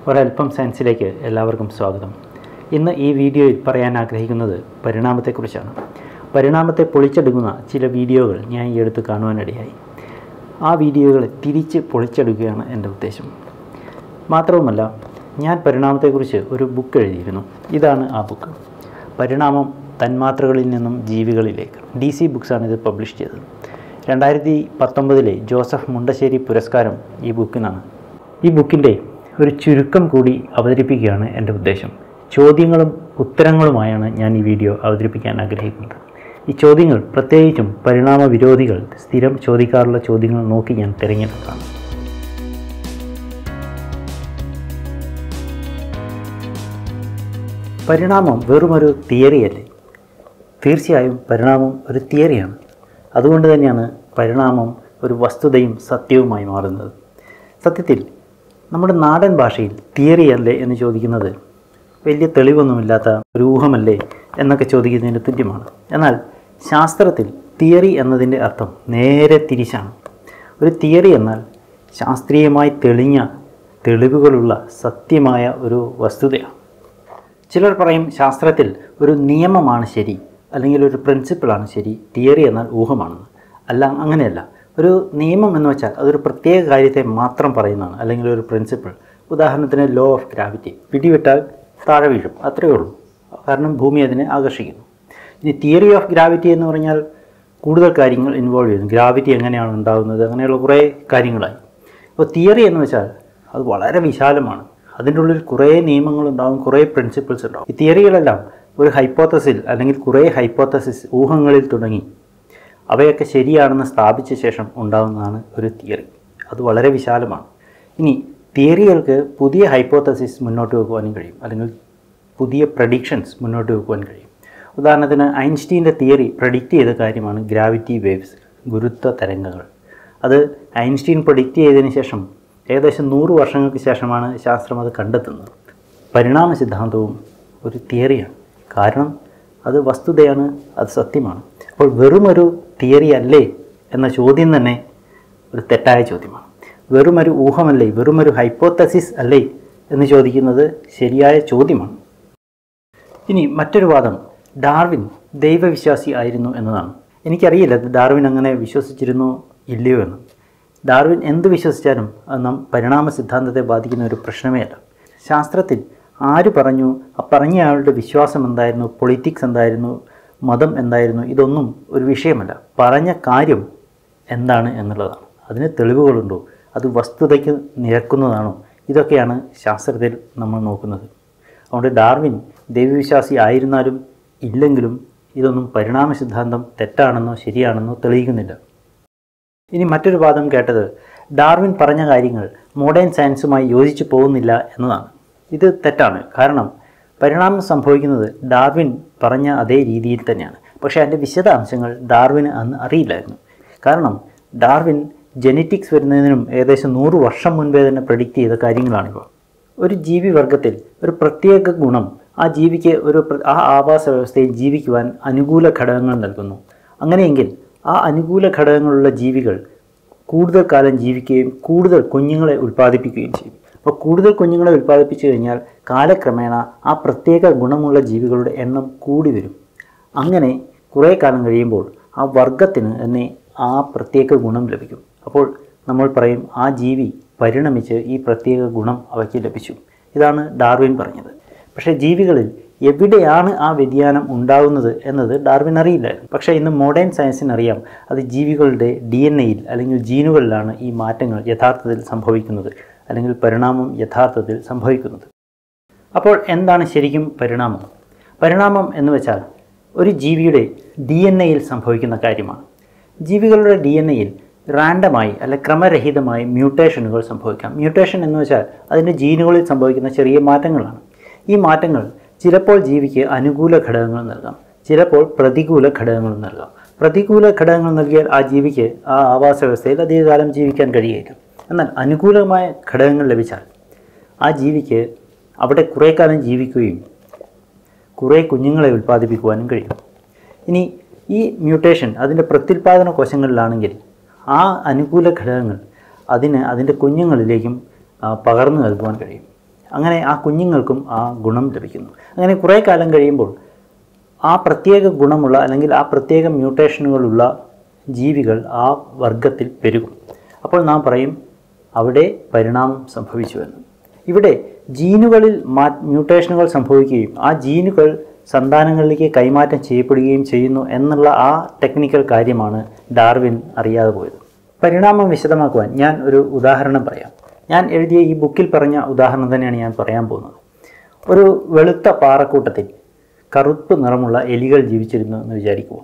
ഒരൽപ്പം സയൻസിലേക്ക് എല്ലാവർക്കും സ്വാഗതം ഇന്ന് ഈ വീഡിയോയിൽ പറയാൻ ആഗ്രഹിക്കുന്നത് പരിണാമത്തെക്കുറിച്ചാണ് പരിണാമത്തെ പൊളിച്ചെടുക്കുന്ന ചില വീഡിയോകൾ ഞാൻ ഈ അടുത്ത് കാണുവാനിടയായി ആ വീഡിയോകളെ തിരിച്ച് പൊളിച്ചെടുക്കുകയാണ് എൻ്റെ ഉദ്ദേശം മാത്രവുമല്ല ഞാൻ പരിണാമത്തെക്കുറിച്ച് ഒരു ബുക്ക് എഴുതിയിരുന്നു ഇതാണ് ആ ബുക്ക് പരിണാമം തന്മാത്രകളിൽ നിന്നും ജീവികളിലേക്ക് ഡി സി ബുക്സാണ് ഇത് പബ്ലിഷ് ചെയ്തത് രണ്ടായിരത്തി പത്തൊമ്പതിലെ ജോസഫ് മുണ്ടശ്ശേരി പുരസ്കാരം ഈ ബുക്കിനാണ് ഈ ബുക്കിൻ്റെ ഒരു ചുരുക്കം കൂടി അവതരിപ്പിക്കുകയാണ് എൻ്റെ ഉദ്ദേശം ചോദ്യങ്ങളും ഉത്തരങ്ങളുമായാണ് ഞാൻ ഈ വീഡിയോ അവതരിപ്പിക്കാൻ ആഗ്രഹിക്കുന്നത് ഈ ചോദ്യങ്ങൾ പ്രത്യേകിച്ചും പരിണാമ വിരോധികൾ സ്ഥിരം ചോദിക്കാറുള്ള ചോദ്യങ്ങൾ നോക്കി ഞാൻ തിരഞ്ഞെടുക്കാം പരിണാമം വെറുമൊരു തിയറിയല്ലേ തീർച്ചയായും പരിണാമം ഒരു തിയറിയാണ് അതുകൊണ്ട് തന്നെയാണ് പരിണാമം ഒരു വസ്തുതയും സത്യവുമായി മാറുന്നത് സത്യത്തിൽ നമ്മുടെ നാടൻ ഭാഷയിൽ തിയറി അല്ലേ എന്ന് ചോദിക്കുന്നത് വലിയ തെളിവൊന്നുമില്ലാത്ത ഒരു ഊഹമല്ലേ എന്നൊക്കെ ചോദിക്കുന്നതിന് തുല്യമാണ് എന്നാൽ ശാസ്ത്രത്തിൽ തിയറി എന്നതിൻ്റെ അർത്ഥം നേരെ തിരിച്ചാണ് ഒരു തിയറി എന്നാൽ ശാസ്ത്രീയമായി തെളിഞ്ഞ തെളിവുകളുള്ള സത്യമായ ഒരു വസ്തുതയാണ് ചിലർ പറയും ശാസ്ത്രത്തിൽ ഒരു നിയമമാണ് ശരി അല്ലെങ്കിൽ ഒരു പ്രിൻസിപ്പിളാണ് ശരി തിയറി എന്നാൽ ഊഹമാണെന്ന് അല്ല അങ്ങനെയല്ല ഒരു നിയമം എന്ന് വെച്ചാൽ അതൊരു പ്രത്യേക കാര്യത്തെ മാത്രം പറയുന്നതാണ് അല്ലെങ്കിൽ ഒരു പ്രിൻസിപ്പിൾ ഉദാഹരണത്തിന് ലോ ഓഫ് ഗ്രാവിറ്റി പിടിവിട്ടാൽ താഴെ വീഴും അത്രയേ ഉള്ളൂ കാരണം ഭൂമി അതിനെ ആകർഷിക്കുന്നു ഇനി തിയറി ഓഫ് ഗ്രാവിറ്റി എന്ന് പറഞ്ഞാൽ കൂടുതൽ കാര്യങ്ങൾ ഇൻവോൾവ് ചെയ്യുന്നു ഗ്രാവിറ്റി എങ്ങനെയാണ് ഉണ്ടാകുന്നത് അങ്ങനെയുള്ള കുറേ കാര്യങ്ങളായി അപ്പോൾ തിയറി എന്ന് വെച്ചാൽ അത് വളരെ വിശാലമാണ് അതിൻ്റെ ഉള്ളിൽ കുറേ നിയമങ്ങളുണ്ടാകും കുറേ പ്രിൻസിപ്പിൾസ് ഉണ്ടാകും ഈ തിയറികളെല്ലാം ഒരു ഹൈപ്പോത്തസിൽ അല്ലെങ്കിൽ കുറേ ഹൈപ്പോത്തസിസ് ഊഹങ്ങളിൽ തുടങ്ങി അവയൊക്കെ ശരിയാണെന്ന് സ്ഥാപിച്ച ശേഷം ഉണ്ടാകുന്നതാണ് ഒരു തിയറി അത് വളരെ വിശാലമാണ് ഇനി തിയറികൾക്ക് പുതിയ ഹൈപ്പോത്തസിസ് മുന്നോട്ട് വെക്കുവാനും കഴിയും അല്ലെങ്കിൽ പുതിയ പ്രഡിക്ഷൻസ് മുന്നോട്ട് വെക്കുവാൻ കഴിയും ഉദാഹരണത്തിന് ഐൻസ്റ്റീൻ്റെ തിയറി പ്രഡിക്റ്റ് ചെയ്ത കാര്യമാണ് ഗ്രാവിറ്റി വേവ്സ് ഗുരുത്വ തരംഗങ്ങൾ അത് ഐൻസ്റ്റീൻ പ്രഡിക്റ്റ് ചെയ്തതിന് ശേഷം ഏകദേശം നൂറ് വർഷങ്ങൾക്ക് ശേഷമാണ് ശാസ്ത്രം അത് കണ്ടെത്തുന്നത് പരിണാമ സിദ്ധാന്തവും ഒരു തിയറിയാണ് കാരണം അത് വസ്തുതയാണ് അത് സത്യമാണ് അപ്പോൾ വെറുമൊരു തിയറി അല്ലേ എന്ന ചോദ്യം തന്നെ ഒരു തെറ്റായ ചോദ്യമാണ് വെറുമൊരു ഊഹമല്ലേ വെറുമൊരു ഹൈപ്പോത്തസിസ് അല്ലേ എന്ന് ചോദിക്കുന്നത് ശരിയായ ചോദ്യമാണ് ഇനി മറ്റൊരു വാദം ഡാർവിൻ ദൈവവിശ്വാസി ആയിരുന്നു എന്നതാണ് എനിക്കറിയില്ല ഡാർവിൻ അങ്ങനെ വിശ്വസിച്ചിരുന്നോ ഇല്ലയോ എന്ന് ഡാർവിൻ എന്ത് വിശ്വസിച്ചാലും അത് നാം പരിണാമ സിദ്ധാന്തത്തെ ബാധിക്കുന്ന ഒരു പ്രശ്നമേ അല്ല ശാസ്ത്രത്തിൽ ആര് പറഞ്ഞു ആ പറഞ്ഞ ആളുടെ വിശ്വാസം എന്തായിരുന്നു പൊളിറ്റിക്സ് എന്തായിരുന്നു മതം എന്തായിരുന്നു ഇതൊന്നും ഒരു വിഷയമല്ല പറഞ്ഞ കാര്യം എന്താണ് എന്നുള്ളതാണ് അതിന് തെളിവുകളുണ്ടോ അത് വസ്തുതയ്ക്ക് നിരക്കുന്നതാണോ ഇതൊക്കെയാണ് ശാസ്ത്രത്തിൽ നമ്മൾ നോക്കുന്നത് അതുകൊണ്ട് ഡാർവിൻ ദൈവവിശ്വാസി ആയിരുന്നാലും ഇല്ലെങ്കിലും ഇതൊന്നും പരിണാമ സിദ്ധാന്തം തെറ്റാണെന്നോ ശരിയാണെന്നോ തെളിയിക്കുന്നില്ല ഇനി മറ്റൊരു വാദം കേട്ടത് ഡാർവിൻ പറഞ്ഞ കാര്യങ്ങൾ മോഡേൺ സയൻസുമായി യോജിച്ചു പോകുന്നില്ല എന്നതാണ് ഇത് തെറ്റാണ് കാരണം പരിണാമം സംഭവിക്കുന്നത് ഡാർവിൻ പറഞ്ഞ അതേ രീതിയിൽ തന്നെയാണ് പക്ഷേ അതിൻ്റെ വിശദാംശങ്ങൾ ഡാർവിന് അന്ന് അറിയില്ലായിരുന്നു കാരണം ഡാർവിൻ ജെനറ്റിക്സ് വരുന്നതിനും ഏകദേശം നൂറ് വർഷം മുൻപേ തന്നെ പ്രഡിക്റ്റ് ചെയ്ത കാര്യങ്ങളാണിവ ഒരു ജീവി വർഗത്തിൽ ഒരു പ്രത്യേക ഗുണം ആ ജീവിക്ക് ഒരു പ്ര- ആ ആവാസ വ്യവസ്ഥയിൽ ജീവിക്കുവാൻ അനുകൂല ഘടകങ്ങൾ നൽകുന്നു അങ്ങനെയെങ്കിൽ ആ അനുകൂല ഘടകങ്ങളുള്ള ജീവികൾ കൂടുതൽ കാലം ജീവിക്കുകയും കൂടുതൽ കുഞ്ഞുങ്ങളെ ഉൽപ്പാദിപ്പിക്കുകയും ചെയ്യും അപ്പോൾ കൂടുതൽ കുഞ്ഞുങ്ങളെ ഉൽപ്പാദിപ്പിച്ചു കഴിഞ്ഞാൽ കാലക്രമേണ ആ പ്രത്യേക ഗുണമുള്ള ജീവികളുടെ എണ്ണം കൂടി വരും അങ്ങനെ കുറേ കാലം കഴിയുമ്പോൾ ആ വർഗത്തിന് തന്നെ ആ പ്രത്യേക ഗുണം ലഭിക്കും അപ്പോൾ നമ്മൾ പറയും ആ ജീവി പരിണമിച്ച് ഈ പ്രത്യേക ഗുണം അവയ്ക്ക് ലഭിച്ചു ഇതാണ് ഡാർവിൻ പറഞ്ഞത് പക്ഷേ ജീവികളിൽ എവിടെയാണ് ആ വ്യതിയാനം ഉണ്ടാകുന്നത് എന്നത് ഡാർവിൻ അറിയില്ലായിരുന്നു പക്ഷേ ഇന്ന് മോഡേൺ സയൻസിന് അറിയാം അത് ജീവികളുടെ ഡി എൻ എയിൽ അല്ലെങ്കിൽ ജീനുകളിലാണ് ഈ മാറ്റങ്ങൾ യഥാർത്ഥത്തിൽ സംഭവിക്കുന്നത് അല്ലെങ്കിൽ പരിണാമം യഥാർത്ഥത്തിൽ സംഭവിക്കുന്നത് അപ്പോൾ എന്താണ് ശരിക്കും പരിണാമം പരിണാമം എന്ന് വെച്ചാൽ ഒരു ജീവിയുടെ ഡി എൻ എയിൽ സംഭവിക്കുന്ന കാര്യമാണ് ജീവികളുടെ ഡി എൻ എയിൽ റാൻഡമായി അല്ലെ ക്രമരഹിതമായി മ്യൂട്ടേഷനുകൾ സംഭവിക്കാം മ്യൂട്ടേഷൻ എന്ന് വെച്ചാൽ അതിൻ്റെ ജീനുകളിൽ സംഭവിക്കുന്ന ചെറിയ മാറ്റങ്ങളാണ് ഈ മാറ്റങ്ങൾ ചിലപ്പോൾ ജീവിക്ക് അനുകൂല ഘടകങ്ങൾ നൽകാം ചിലപ്പോൾ പ്രതികൂല ഘടകങ്ങൾ നൽകാം പ്രതികൂല ഘടകങ്ങൾ നൽകിയാൽ ആ ജീവിക്ക് ആ ആവാസ വ്യവസ്ഥയിൽ അധികകാലം ജീവിക്കാൻ കഴിയില്ല എന്നാൽ അനുകൂലമായ ഘടകങ്ങൾ ലഭിച്ചാൽ ആ ജീവിക്ക് അവിടെ കുറേ കാലം ജീവിക്കുകയും കുറേ കുഞ്ഞുങ്ങളെ ഉൽപ്പാദിപ്പിക്കുവാനും കഴിയും ഇനി ഈ മ്യൂട്ടേഷൻ അതിൻ്റെ പ്രത്യുൽപാദന കോശങ്ങളിലാണെങ്കിൽ ആ അനുകൂല ഘടകങ്ങൾ അതിന് അതിൻ്റെ കുഞ്ഞുങ്ങളിലേക്കും ആ, പകർന്നു നൽകുവാൻ കഴിയും അങ്ങനെ ആ കുഞ്ഞുങ്ങൾക്കും ആ ഗുണം ലഭിക്കുന്നു അങ്ങനെ കുറേ കാലം കഴിയുമ്പോൾ ആ പ്രത്യേക ഗുണമുള്ള അല്ലെങ്കിൽ ആ പ്രത്യേക മ്യൂട്ടേഷനുകളുള്ള ജീവികൾ ആ വർഗത്തിൽ പെരുകും അപ്പോൾ നാം പറയും അവിടെ പരിണാമം സംഭവിച്ചുവെന്ന് ഇവിടെ ജീനുകളിൽ മാ മ്യൂട്ടേഷനുകൾ സംഭവിക്കുകയും ആ ജീനുകൾ സന്താനങ്ങളിലേക്ക് കൈമാറ്റം ചെയ്യപ്പെടുകയും ചെയ്യുന്നു എന്നുള്ള ആ ടെക്നിക്കൽ കാര്യമാണ് ഡാർവിൻ അറിയാതെ പോയത് പരിണാമം വിശദമാക്കുവാൻ ഞാൻ ഒരു ഉദാഹരണം പറയാം ഞാൻ എഴുതിയ ഈ ബുക്കിൽ പറഞ്ഞ ഉദാഹരണം തന്നെയാണ് ഞാൻ പറയാൻ പോകുന്നത് ഒരു വെളുത്ത പാറക്കൂട്ടത്തിൽ കറുപ്പ് നിറമുള്ള എലികൾ ജീവിച്ചിരുന്നു എന്ന് വിചാരിക്കുക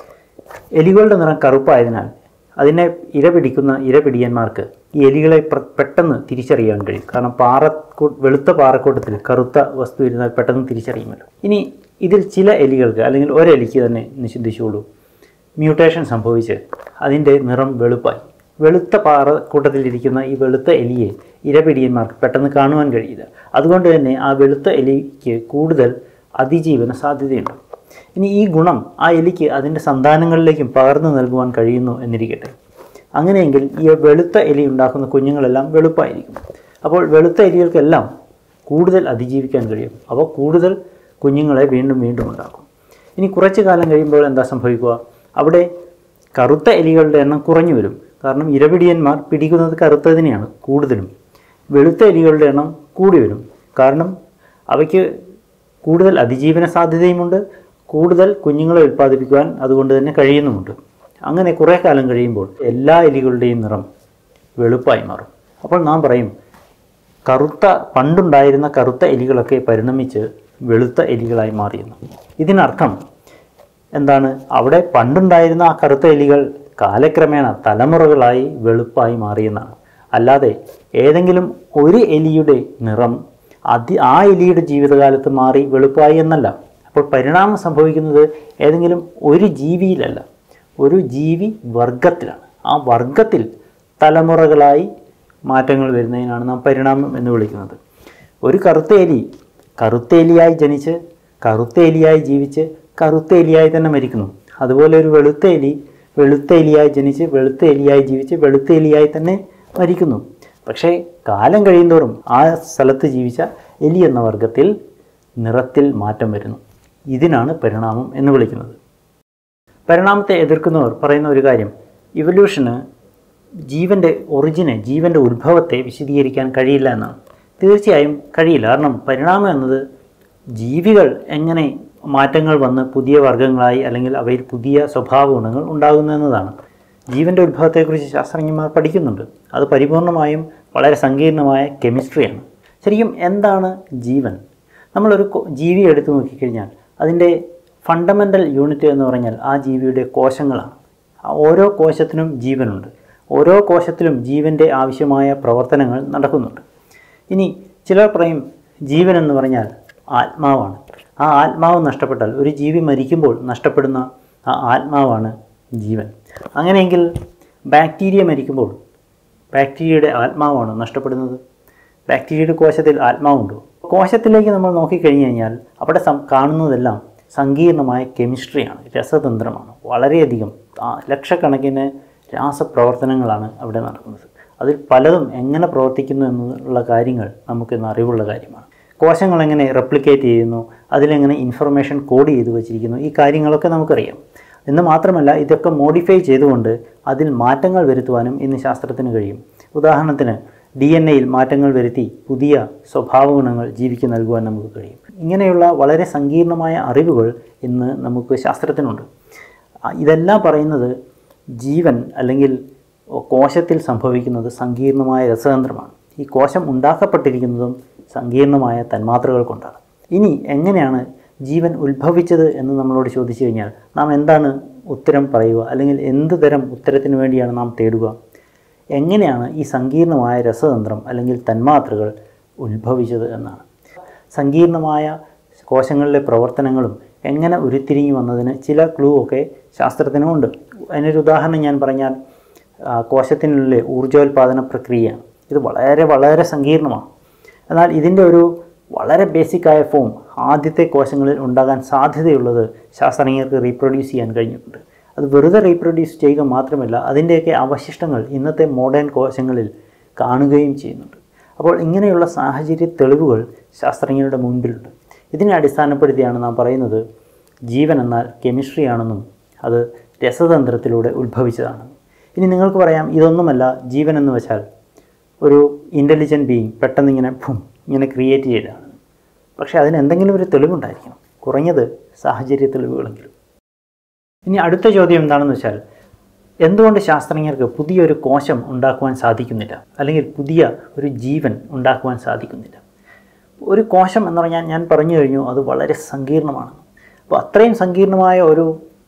എലികളുടെ നിറം കറുപ്പായതിനാൽ അതിനെ ഇരപിടിക്കുന്ന ഇരപിടിയന്മാർക്ക് ഈ എലികളെ പ്ര- പെട്ടെന്ന് തിരിച്ചറിയാൻ കഴിയും കാരണം പാറക്കൂ വെളുത്ത പാറക്കൂട്ടത്തിൽ കറുത്ത വസ്തു ഇരുന്നാൽ പെട്ടെന്ന് തിരിച്ചറിയുമല്ലോ ഇനി ഇതിൽ ചില എലികൾക്ക് അല്ലെങ്കിൽ ഒരെലിക്ക് തന്നെ നിശ്ചിദ്ധിച്ചോളൂ മ്യൂട്ടേഷൻ സംഭവിച്ച് അതിൻ്റെ നിറം വെളുപ്പായി വെളുത്ത പാറക്കൂട്ടത്തിലിരിക്കുന്ന ഈ വെളുത്ത എലിയെ ഇരപിടിയന്മാർക്ക് പെട്ടെന്ന് കാണുവാൻ കഴിയില്ല അതുകൊണ്ട് തന്നെ ആ വെളുത്ത എലിക്ക് കൂടുതൽ അതിജീവന സാധ്യതയുണ്ട് ഇനി ഈ ഗുണം ആ എലിക്ക് അതിൻ്റെ സന്താനങ്ങളിലേക്കും പകർന്നു നൽകുവാൻ കഴിയുന്നു എന്നിരിക്കട്ടെ അങ്ങനെയെങ്കിൽ ഈ വെളുത്ത എലി ഉണ്ടാക്കുന്ന കുഞ്ഞുങ്ങളെല്ലാം വെളുപ്പായിരിക്കും അപ്പോൾ വെളുത്ത എലികൾക്കെല്ലാം കൂടുതൽ അതിജീവിക്കാൻ കഴിയും അവ കൂടുതൽ കുഞ്ഞുങ്ങളെ വീണ്ടും വീണ്ടും ഉണ്ടാക്കും ഇനി കുറച്ച് കാലം കഴിയുമ്പോൾ എന്താ സംഭവിക്കുക അവിടെ കറുത്ത എലികളുടെ എണ്ണം കുറഞ്ഞു വരും കാരണം ഇരപിടിയന്മാർ പിടിക്കുന്നത് കറുത്തതിനെയാണ് കൂടുതലും വെളുത്ത എലികളുടെ എണ്ണം കൂടി വരും കാരണം അവയ്ക്ക് കൂടുതൽ അതിജീവന സാധ്യതയുമുണ്ട് കൂടുതൽ കുഞ്ഞുങ്ങളെ ഉൽപ്പാദിപ്പിക്കുവാൻ അതുകൊണ്ട് തന്നെ കഴിയുന്നുമുണ്ട് അങ്ങനെ കുറേ കാലം കഴിയുമ്പോൾ എല്ലാ എലികളുടെയും നിറം വെളുപ്പായി മാറും അപ്പോൾ നാം പറയും കറുത്ത പണ്ടുണ്ടായിരുന്ന കറുത്ത എലികളൊക്കെ പരിണമിച്ച് വെളുത്ത എലികളായി മാറിയെന്ന് ഇതിനർത്ഥം എന്താണ് അവിടെ പണ്ടുണ്ടായിരുന്ന ആ കറുത്ത എലികൾ കാലക്രമേണ തലമുറകളായി വെളുപ്പായി മാറിയെന്നാണ് അല്ലാതെ ഏതെങ്കിലും ഒരു എലിയുടെ നിറം അതി ആ എലിയുടെ ജീവിതകാലത്ത് മാറി വെളുപ്പായി എന്നല്ല അപ്പോൾ പരിണാമം സംഭവിക്കുന്നത് ഏതെങ്കിലും ഒരു ജീവിയിലല്ല ഒരു ജീവി വർഗത്തിലാണ് ആ വർഗത്തിൽ തലമുറകളായി മാറ്റങ്ങൾ വരുന്നതിനാണ് നാം പരിണാമം എന്ന് വിളിക്കുന്നത് ഒരു കറുത്ത എലി കറുത്ത എലിയായി ജനിച്ച് കറുത്ത എലിയായി ജീവിച്ച് കറുത്ത എലിയായി തന്നെ മരിക്കുന്നു അതുപോലെ ഒരു വെളുത്ത എലി വെളുത്ത എലിയായി ജനിച്ച് വെളുത്ത എലിയായി ജീവിച്ച് വെളുത്ത എലിയായി തന്നെ മരിക്കുന്നു പക്ഷേ കാലം കഴിയുന്തോറും ആ സ്ഥലത്ത് ജീവിച്ച എലി എന്ന വർഗത്തിൽ നിറത്തിൽ മാറ്റം വരുന്നു ഇതിനാണ് പരിണാമം എന്ന് വിളിക്കുന്നത് പരിണാമത്തെ എതിർക്കുന്നവർ പറയുന്ന ഒരു കാര്യം ഇവല്യൂഷന് ജീവൻ്റെ ഒറിജിനെ ജീവൻ്റെ ഉത്ഭവത്തെ വിശദീകരിക്കാൻ കഴിയില്ല എന്നാണ് തീർച്ചയായും കഴിയില്ല കാരണം പരിണാമം എന്നത് ജീവികൾ എങ്ങനെ മാറ്റങ്ങൾ വന്ന് പുതിയ വർഗ്ഗങ്ങളായി അല്ലെങ്കിൽ അവയിൽ പുതിയ സ്വഭാവ ഗുണങ്ങൾ ഉണ്ടാകുന്നു എന്നതാണ് ജീവൻ്റെ ഉത്ഭവത്തെക്കുറിച്ച് ശാസ്ത്രജ്ഞന്മാർ പഠിക്കുന്നുണ്ട് അത് പരിപൂർണമായും വളരെ സങ്കീർണമായ കെമിസ്ട്രിയാണ് ശരിക്കും എന്താണ് ജീവൻ നമ്മളൊരു കൊ- ജീവി എടുത്തു നോക്കിക്കഴിഞ്ഞാൽ അതിൻ്റെ ഫണ്ടമെൻ്റൽ യൂണിറ്റ് എന്ന് പറഞ്ഞാൽ ആ ജീവിയുടെ കോശങ്ങളാണ് ആ ഓരോ കോശത്തിനും ജീവനുണ്ട് ഓരോ കോശത്തിലും ജീവൻ്റെ ആവശ്യമായ പ്രവർത്തനങ്ങൾ നടക്കുന്നുണ്ട് ഇനി ചിലർ പറയും ജീവൻ എന്ന് പറഞ്ഞാൽ ആത്മാവാണ് ആ ആത്മാവ് നഷ്ടപ്പെട്ടാൽ ഒരു ജീവി മരിക്കുമ്പോൾ നഷ്ടപ്പെടുന്ന ആ ആത്മാവാണ് ജീവൻ അങ്ങനെയെങ്കിൽ ബാക്ടീരിയ മരിക്കുമ്പോൾ ബാക്ടീരിയയുടെ ആത്മാവാണ് നഷ്ടപ്പെടുന്നത് ബാക്ടീരിയയുടെ കോശത്തിൽ ആത്മാവുണ്ടോ കോശത്തിലേക്ക് നമ്മൾ നോക്കിക്കഴിഞ്ഞ് കഴിഞ്ഞാൽ അവിടെ സം കാണുന്നതെല്ലാം സങ്കീർണമായ കെമിസ്ട്രിയാണ് രസതന്ത്രമാണ് വളരെയധികം ആ, ലക്ഷക്കണക്കിന് രാസപ്രവർത്തനങ്ങളാണ് അവിടെ നടക്കുന്നത് അതിൽ പലതും എങ്ങനെ പ്രവർത്തിക്കുന്നു എന്നുള്ള കാര്യങ്ങൾ നമുക്കിന്ന് അറിവുള്ള കാര്യമാണ് കോശങ്ങൾ എങ്ങനെ റെപ്ലിക്കേറ്റ് ചെയ്യുന്നു അതിലെങ്ങനെ ഇൻഫർമേഷൻ കോഡ് ചെയ്ത് വച്ചിരിക്കുന്നു ഈ കാര്യങ്ങളൊക്കെ നമുക്കറിയാം എന്ന് മാത്രമല്ല ഇതൊക്കെ മോഡിഫൈ ചെയ്തുകൊണ്ട് അതിൽ മാറ്റങ്ങൾ വരുത്തുവാനും ഇന്ന് ശാസ്ത്രത്തിന് കഴിയും ഉദാഹരണത്തിന് ഡി എൻ എയിൽ മാറ്റങ്ങൾ വരുത്തി പുതിയ സ്വഭാവ ഗുണങ്ങൾ ജീവിക്ക് നൽകുവാൻ നമുക്ക് കഴിയും ഇങ്ങനെയുള്ള വളരെ സങ്കീർണമായ അറിവുകൾ ഇന്ന് നമുക്ക് ശാസ്ത്രത്തിനുണ്ട് ആ, ഇതെല്ലാം പറയുന്നത് ജീവൻ അല്ലെങ്കിൽ കോശത്തിൽ സംഭവിക്കുന്നത് സങ്കീർണമായ രസതന്ത്രമാണ് ഈ കോശം ഉണ്ടാക്കപ്പെട്ടിരിക്കുന്നതും സങ്കീർണമായ തന്മാത്രകൾ കൊണ്ടാണ് ഇനി എങ്ങനെയാണ് ജീവൻ ഉത്ഭവിച്ചത് എന്ന് നമ്മളോട് ചോദിച്ചു കഴിഞ്ഞാൽ നാം എന്താണ് ഉത്തരം പറയുക അല്ലെങ്കിൽ എന്ത് തരം ഉത്തരത്തിന് വേണ്ടിയാണ് നാം തേടുക എങ്ങനെയാണ് ഈ സങ്കീർണമായ രസതന്ത്രം അല്ലെങ്കിൽ തന്മാത്രകൾ ഉത്ഭവിച്ചത് എന്നാണ് സങ്കീർണമായ കോശങ്ങളിലെ പ്രവർത്തനങ്ങളും എങ്ങനെ ഉരുത്തിരിഞ്ഞു വന്നതിന് ചില ക്ലൂ ഒക്കെ ശാസ്ത്രത്തിനുമുണ്ട് അതിനൊരു ഉദാഹരണം ഞാൻ പറഞ്ഞാൽ ആ, കോശത്തിനുള്ളിലെ ഊർജ്ജോൽപാദന പ്രക്രിയയാണ് ഇത് വളരെ വളരെ സങ്കീർണമാണ് എന്നാൽ ഇതിൻ്റെ ഒരു വളരെ ബേസിക്കായ ഫോം ആദ്യത്തെ കോശങ്ങളിൽ ഉണ്ടാകാൻ സാധ്യതയുള്ളത് ശാസ്ത്രജ്ഞർക്ക് റീപ്രൊഡ്യൂസ് ചെയ്യാൻ കഴിഞ്ഞിട്ടുണ്ട് അത് വെറുതെ റീപ്രൊഡ്യൂസ് ചെയ്യുക മാത്രമല്ല അതിൻ്റെയൊക്കെ അവശിഷ്ടങ്ങൾ ഇന്നത്തെ മോഡേൺ കോശങ്ങളിൽ കാണുകയും ചെയ്യുന്നുണ്ട് അപ്പോൾ ഇങ്ങനെയുള്ള സാഹചര്യ തെളിവുകൾ ശാസ്ത്രജ്ഞരുടെ മുൻപിലുണ്ട് ഇതിനെ അടിസ്ഥാനപ്പെടുത്തിയാണ് നാം പറയുന്നത് ജീവൻ എന്നാൽ കെമിസ്ട്രി ആണെന്നും അത് രസതന്ത്രത്തിലൂടെ ഉത്ഭവിച്ചതാണെന്നും ഇനി നിങ്ങൾക്ക് പറയാം ഇതൊന്നുമല്ല ജീവൻ എന്ന് വെച്ചാൽ ഒരു ഇൻ്റലിജൻറ്റ് ബീയിങ് പെട്ടെന്ന് ഇങ്ങനെ ഫും ഇങ്ങനെ ക്രിയേറ്റ് ചെയ്തതാണ് പക്ഷേ അതിന് എന്തെങ്കിലും ഒരു തെളിവുണ്ടായിരിക്കണം കുറഞ്ഞത് സാഹചര്യ തെളിവുകളെങ്കിലും ഇനി അടുത്ത ചോദ്യം എന്താണെന്ന് വെച്ചാൽ എന്തുകൊണ്ട് ശാസ്ത്രജ്ഞർക്ക് പുതിയൊരു കോശം ഉണ്ടാക്കുവാൻ സാധിക്കുന്നില്ല അല്ലെങ്കിൽ പുതിയ ഒരു ജീവൻ ഉണ്ടാക്കുവാൻ സാധിക്കുന്നില്ല ഒരു കോശം എന്ന് പറഞ്ഞാൽ ഞാൻ പറഞ്ഞു കഴിഞ്ഞു അത് വളരെ സങ്കീർണമാണ് അപ്പോൾ അത്രയും സങ്കീർണമായ ഒരു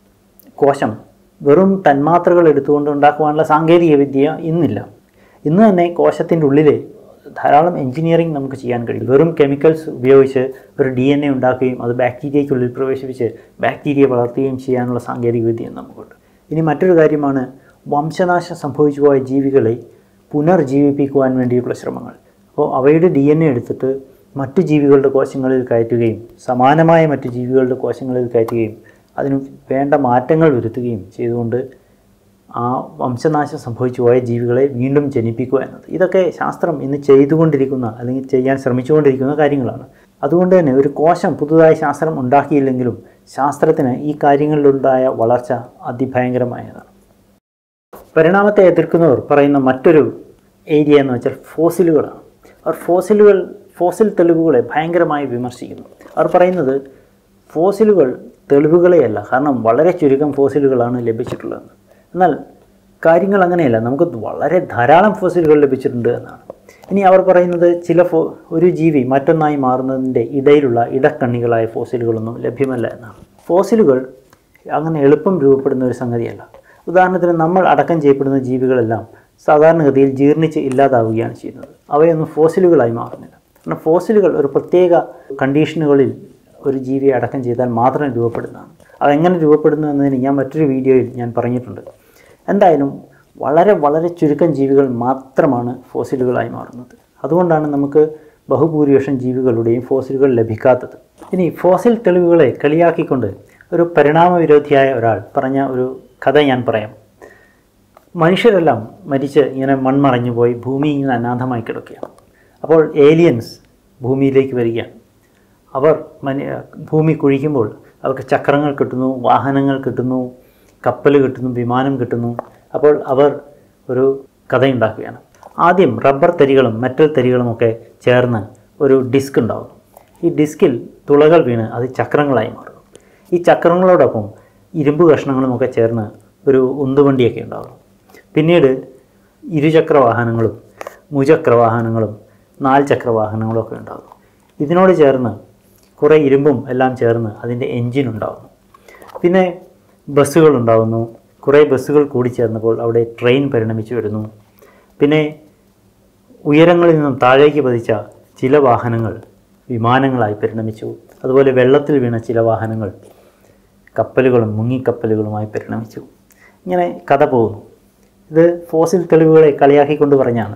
കോശം വെറും തന്മാത്രകൾ എടുത്തുകൊണ്ട് ഉണ്ടാക്കുവാനുള്ള സാങ്കേതിക വിദ്യ ഇന്നില്ല ഇന്ന് തന്നെ കോശത്തിൻ്റെ ഉള്ളിൽ ധാരാളം എഞ്ചിനീയറിംഗ് നമുക്ക് ചെയ്യാൻ കഴിയും വെറും കെമിക്കൽസ് ഉപയോഗിച്ച് ഒരു ഡി എൻ എ ഉണ്ടാക്കുകയും അത് ബാക്ടീരിയയ്ക്കുള്ളിൽ പ്രവേശിപ്പിച്ച് ബാക്ടീരിയ വളർത്തുകയും ചെയ്യാനുള്ള സാങ്കേതിക വിദ്യ നമുക്കുണ്ട് ഇനി മറ്റൊരു കാര്യമാണ് വംശനാശം സംഭവിച്ചു പോയ ജീവികളെ പുനർജീവിപ്പിക്കുവാൻ വേണ്ടിയുള്ള ശ്രമങ്ങൾ അപ്പോൾ അവയുടെ ഡി എൻ എ എടുത്തിട്ട് മറ്റു ജീവികളുടെ കോശങ്ങളിൽ കയറ്റുകയും സമാനമായ മറ്റു ജീവികളുടെ കോശങ്ങളിൽ കയറ്റുകയും അതിന് വേണ്ട മാറ്റങ്ങൾ വരുത്തുകയും ചെയ്തുകൊണ്ട് ആ വംശനാശം സംഭവിച്ചു പോയ ജീവികളെ വീണ്ടും ജനിപ്പിക്കുക എന്നത് ഇതൊക്കെ ശാസ്ത്രം ഇന്ന് ചെയ്തുകൊണ്ടിരിക്കുന്ന അല്ലെങ്കിൽ ചെയ്യാൻ ശ്രമിച്ചുകൊണ്ടിരിക്കുന്ന കാര്യങ്ങളാണ് അതുകൊണ്ട് തന്നെ ഒരു കോശം പുതുതായി ശാസ്ത്രം ഉണ്ടാക്കിയില്ലെങ്കിലും ശാസ്ത്രത്തിന് ഈ കാര്യങ്ങളിലുണ്ടായ വളർച്ച അതിഭയങ്കരമായതാണ് പരിണാമത്തെ എതിർക്കുന്നവർ പറയുന്ന മറ്റൊരു ഏരിയ എന്ന് വെച്ചാൽ ഫോസിലുകളാണ് അവർ ഫോസിലുകൾ ഫോസിൽ തെളിവുകളെ ഭയങ്കരമായി വിമർശിക്കുന്നു അവർ പറയുന്നത് ഫോസിലുകൾ തെളിവുകളെയല്ല കാരണം വളരെ ചുരുക്കം ഫോസിലുകളാണ് ലഭിച്ചിട്ടുള്ളത് എന്നാൽ കാര്യങ്ങൾ അങ്ങനെയല്ല നമുക്ക് വളരെ ധാരാളം ഫോസിലുകൾ ലഭിച്ചിട്ടുണ്ട് എന്നാണ് ഇനി അവർ പറയുന്നത് ചില ഫോ ഒരു ജീവി മറ്റൊന്നായി മാറുന്നതിൻ്റെ ഇടയിലുള്ള ഇടക്കണ്ണികളായ ഫോസിലുകളൊന്നും ലഭ്യമല്ല എന്നാണ് ഫോസിലുകൾ അങ്ങനെ എളുപ്പം രൂപപ്പെടുന്ന ഒരു സംഗതിയല്ല ഉദാഹരണത്തിന് നമ്മൾ അടക്കം ചെയ്യപ്പെടുന്ന ജീവികളെല്ലാം സാധാരണഗതിയിൽ ജീർണിച്ച് ഇല്ലാതാവുകയാണ് ചെയ്യുന്നത് അവയൊന്നും ഫോസിലുകളായി മാറുന്നില്ല കാരണം ഫോസിലുകൾ ഒരു പ്രത്യേക കണ്ടീഷനുകളിൽ ഒരു ജീവിയെ അടക്കം ചെയ്താൽ മാത്രം രൂപപ്പെടുന്നതാണ് അതെങ്ങനെ രൂപപ്പെടുന്നു എന്നതിന് ഞാൻ മറ്റൊരു വീഡിയോയിൽ ഞാൻ പറഞ്ഞിട്ടുണ്ട് എന്തായാലും വളരെ വളരെ ചുരുക്കം ജീവികൾ മാത്രമാണ് ഫോസിലുകളായി മാറുന്നത് അതുകൊണ്ടാണ് നമുക്ക് ബഹുഭൂരിപക്ഷം ജീവികളുടെയും ഫോസിലുകൾ ലഭിക്കാത്തത് ഇനി ഫോസിൽ തെളിവുകളെ കളിയാക്കിക്കൊണ്ട് ഒരു പരിണാമവിരോധിയായ ഒരാൾ പറഞ്ഞ ഒരു കഥ ഞാൻ പറയാം മനുഷ്യരെല്ലാം മരിച്ച് ഇങ്ങനെ മൺമറഞ്ഞു പോയി ഭൂമി ഇങ്ങനെ അനാഥമായി കിടക്കുകയാണ് അപ്പോൾ ഏലിയൻസ് ഭൂമിയിലേക്ക് വരികയാണ് അവർ മനി ഭൂമി കുഴിക്കുമ്പോൾ അവർക്ക് ചക്രങ്ങൾ കിട്ടുന്നു വാഹനങ്ങൾ കിട്ടുന്നു കപ്പൽ കിട്ടുന്നു വിമാനം കിട്ടുന്നു അപ്പോൾ അവർ ഒരു കഥയുണ്ടാക്കുകയാണ് ആദ്യം റബ്ബർ തരികളും മെറ്റൽ തരികളുമൊക്കെ ചേർന്ന് ഒരു ഡിസ്ക് ഉണ്ടാകുന്നു ഈ ഡിസ്കിൽ തുളകൾ വീണ് അത് ചക്രങ്ങളായി മാറുന്നു ഈ ചക്രങ്ങളോടൊപ്പം ഇരുമ്പ് കഷ്ണങ്ങളുമൊക്കെ ചേർന്ന് ഒരു ഉന്തുവണ്ടിയൊക്കെ ഉണ്ടാകുന്നു പിന്നീട് ഇരുചക്ര വാഹനങ്ങളും മുചക്ര വാഹനങ്ങളും നാല് ചക്ര വാഹനങ്ങളും ഒക്കെ ഉണ്ടാകുന്നു ഇതിനോട് ചേർന്ന് കുറേ ഇരുമ്പും എല്ലാം ചേർന്ന് അതിൻ്റെ എൻജിൻ ഉണ്ടാകുന്നു പിന്നെ ബസ്സുകൾ ഉണ്ടാകുന്നു കുറേ ബസ്സുകൾ കൂടി ചേർന്നപ്പോൾ അവിടെ ട്രെയിൻ പരിണമിച്ചു വരുന്നു പിന്നെ ഉയരങ്ങളിൽ നിന്നും താഴേക്ക് പതിച്ച ചില വാഹനങ്ങൾ വിമാനങ്ങളായി പരിണമിച്ചു അതുപോലെ വെള്ളത്തിൽ വീണ ചില വാഹനങ്ങൾ കപ്പലുകളും മുങ്ങിക്കപ്പലുകളുമായി പരിണമിച്ചു ഇങ്ങനെ കഥ പോകുന്നു ഇത് ഫോസിൽ തെളിവുകളെ കളിയാക്കിക്കൊണ്ട് പറഞ്ഞാണ്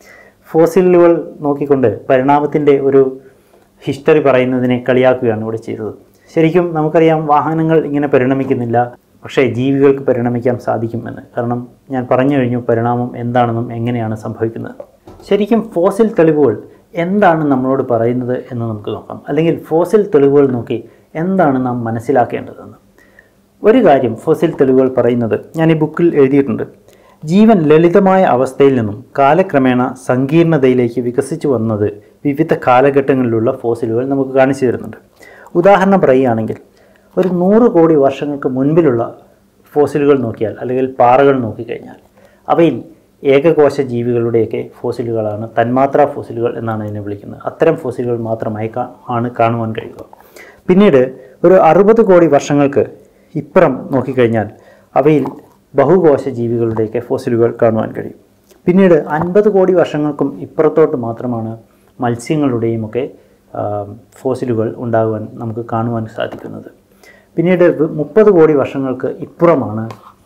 ഫോസിലുകൾ നോക്കിക്കൊണ്ട് പരിണാമത്തിൻ്റെ ഒരു ഹിസ്റ്ററി പറയുന്നതിനെ കളിയാക്കുകയാണ് ഇവിടെ ചെയ്തത് ശരിക്കും നമുക്കറിയാം വാഹനങ്ങൾ ഇങ്ങനെ പരിണമിക്കുന്നില്ല പക്ഷേ ജീവികൾക്ക് പരിണമിക്കാൻ സാധിക്കുമെന്ന് കാരണം ഞാൻ പറഞ്ഞു കഴിഞ്ഞു പരിണാമം എന്താണെന്നും എങ്ങനെയാണ് സംഭവിക്കുന്നത് ശരിക്കും ഫോസിൽ തെളിവുകൾ എന്താണ് നമ്മളോട് പറയുന്നത് എന്ന് നമുക്ക് നോക്കാം അല്ലെങ്കിൽ ഫോസിൽ തെളിവുകൾ നോക്കി എന്താണ് നാം മനസ്സിലാക്കേണ്ടതെന്ന് ഒരു കാര്യം ഫോസിൽ തെളിവുകൾ പറയുന്നത് ഞാൻ ഈ ബുക്കിൽ എഴുതിയിട്ടുണ്ട് ജീവൻ ലളിതമായ അവസ്ഥയിൽ നിന്നും കാലക്രമേണ സങ്കീർണതയിലേക്ക് വികസിച്ചു വന്നത് വിവിധ കാലഘട്ടങ്ങളിലുള്ള ഫോസിലുകൾ നമുക്ക് കാണിച്ചു തരുന്നുണ്ട് ഉദാഹരണം പറയുകയാണെങ്കിൽ ഒരു നൂറ് കോടി വർഷങ്ങൾക്ക് മുൻപിലുള്ള ഫോസിലുകൾ നോക്കിയാൽ അല്ലെങ്കിൽ പാറകൾ നോക്കിക്കഴിഞ്ഞാൽ അവയിൽ ഏകകോശ ജീവികളുടെയൊക്കെ ഫോസിലുകളാണ് തന്മാത്രാ ഫോസിലുകൾ എന്നാണ് ഇതിനെ വിളിക്കുന്നത് അത്തരം ഫോസിലുകൾ മാത്രമായി കാ- ആണ് കാണുവാൻ കഴിയുക പിന്നീട് ഒരു അറുപത് കോടി വർഷങ്ങൾക്ക് ഇപ്പുറം നോക്കിക്കഴിഞ്ഞാൽ അവയിൽ ബഹുകോശ ജീവികളുടെയൊക്കെ ഫോസിലുകൾ കാണുവാൻ കഴിയും പിന്നീട് അൻപത് കോടി വർഷങ്ങൾക്കും ഇപ്പുറത്തോട്ട് മാത്രമാണ് മത്സ്യങ്ങളുടെയും ഒക്കെ ആ, ഫോസിലുകൾ ഉണ്ടാകുവാൻ നമുക്ക് കാണുവാൻ സാധിക്കുന്നത് പിന്നീട് മുപ്പത് കോടി വർഷങ്ങൾക്ക് ഇപ്പുറമാണ്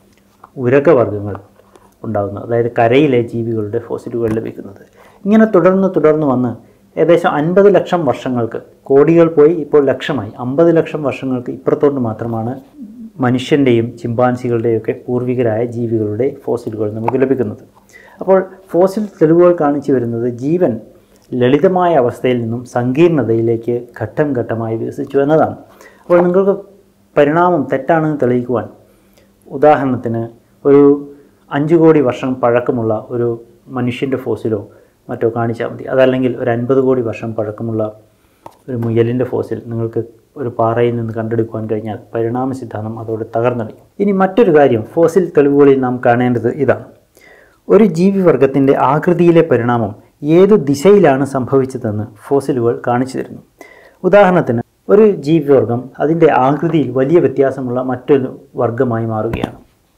ഉരകവർഗ്ഗങ്ങൾ ഉണ്ടാകുന്നത് അതായത് കരയിലെ ജീവികളുടെ ഫോസിലുകൾ ലഭിക്കുന്നത് ഇങ്ങനെ തുടർന്ന് തുടർന്ന് വന്ന് ഏകദേശം അൻപത് ലക്ഷം വർഷങ്ങൾക്ക് കോടികൾ പോയി ഇപ്പോൾ ലക്ഷമായി അമ്പത് ലക്ഷം വർഷങ്ങൾക്ക് ഇപ്പുറത്തോട്ട് മാത്രമാണ് മനുഷ്യൻ്റെയും ചിമ്പാൻസികളുടെയൊക്കെ പൂർവികരായ ജീവികളുടെ ഫോസിലുകൾ നമുക്ക് ലഭിക്കുന്നത് അപ്പോൾ ഫോസിൽ തെളിവുകൾ കാണിച്ചു വരുന്നത് ജീവൻ ലളിതമായ അവസ്ഥയിൽ നിന്നും സങ്കീർണതയിലേക്ക് ഘട്ടം ഘട്ടമായി വികസിച്ചു എന്നതാണ് അപ്പോൾ നിങ്ങൾക്ക് പരിണാമം തെറ്റാണെന്ന് തെളിയിക്കുവാൻ ഉദാഹരണത്തിന് ഒരു അഞ്ച് കോടി വർഷം പഴക്കമുള്ള ഒരു മനുഷ്യൻ്റെ ഫോസിലോ മറ്റോ കാണിച്ചാൽ മതി അതല്ലെങ്കിൽ ഒരു അൻപത് കോടി വർഷം പഴക്കമുള്ള ഒരു മുയലിൻ്റെ ഫോസിൽ നിങ്ങൾക്ക് ഒരു പാറയിൽ നിന്ന് കണ്ടെടുക്കുവാൻ കഴിഞ്ഞാൽ പരിണാമ സിദ്ധാന്തം അതോടെ തകർന്നടിക്കും ഇനി മറ്റൊരു കാര്യം ഫോസിൽ തെളിവുകളിൽ നാം കാണേണ്ടത് ഇതാണ് ഒരു ജീവിവർഗത്തിൻ്റെ ആകൃതിയിലെ പരിണാമം ഏതു ദിശയിലാണ് സംഭവിച്ചതെന്ന് ഫോസിലുകൾ കാണിച്ചു തരുന്നു ഉദാഹരണത്തിന് ഒരു ജീവിവർഗം അതിൻ്റെ ആകൃതിയിൽ വലിയ വ്യത്യാസമുള്ള മറ്റൊരു വർഗമായി മാറുകയാണ്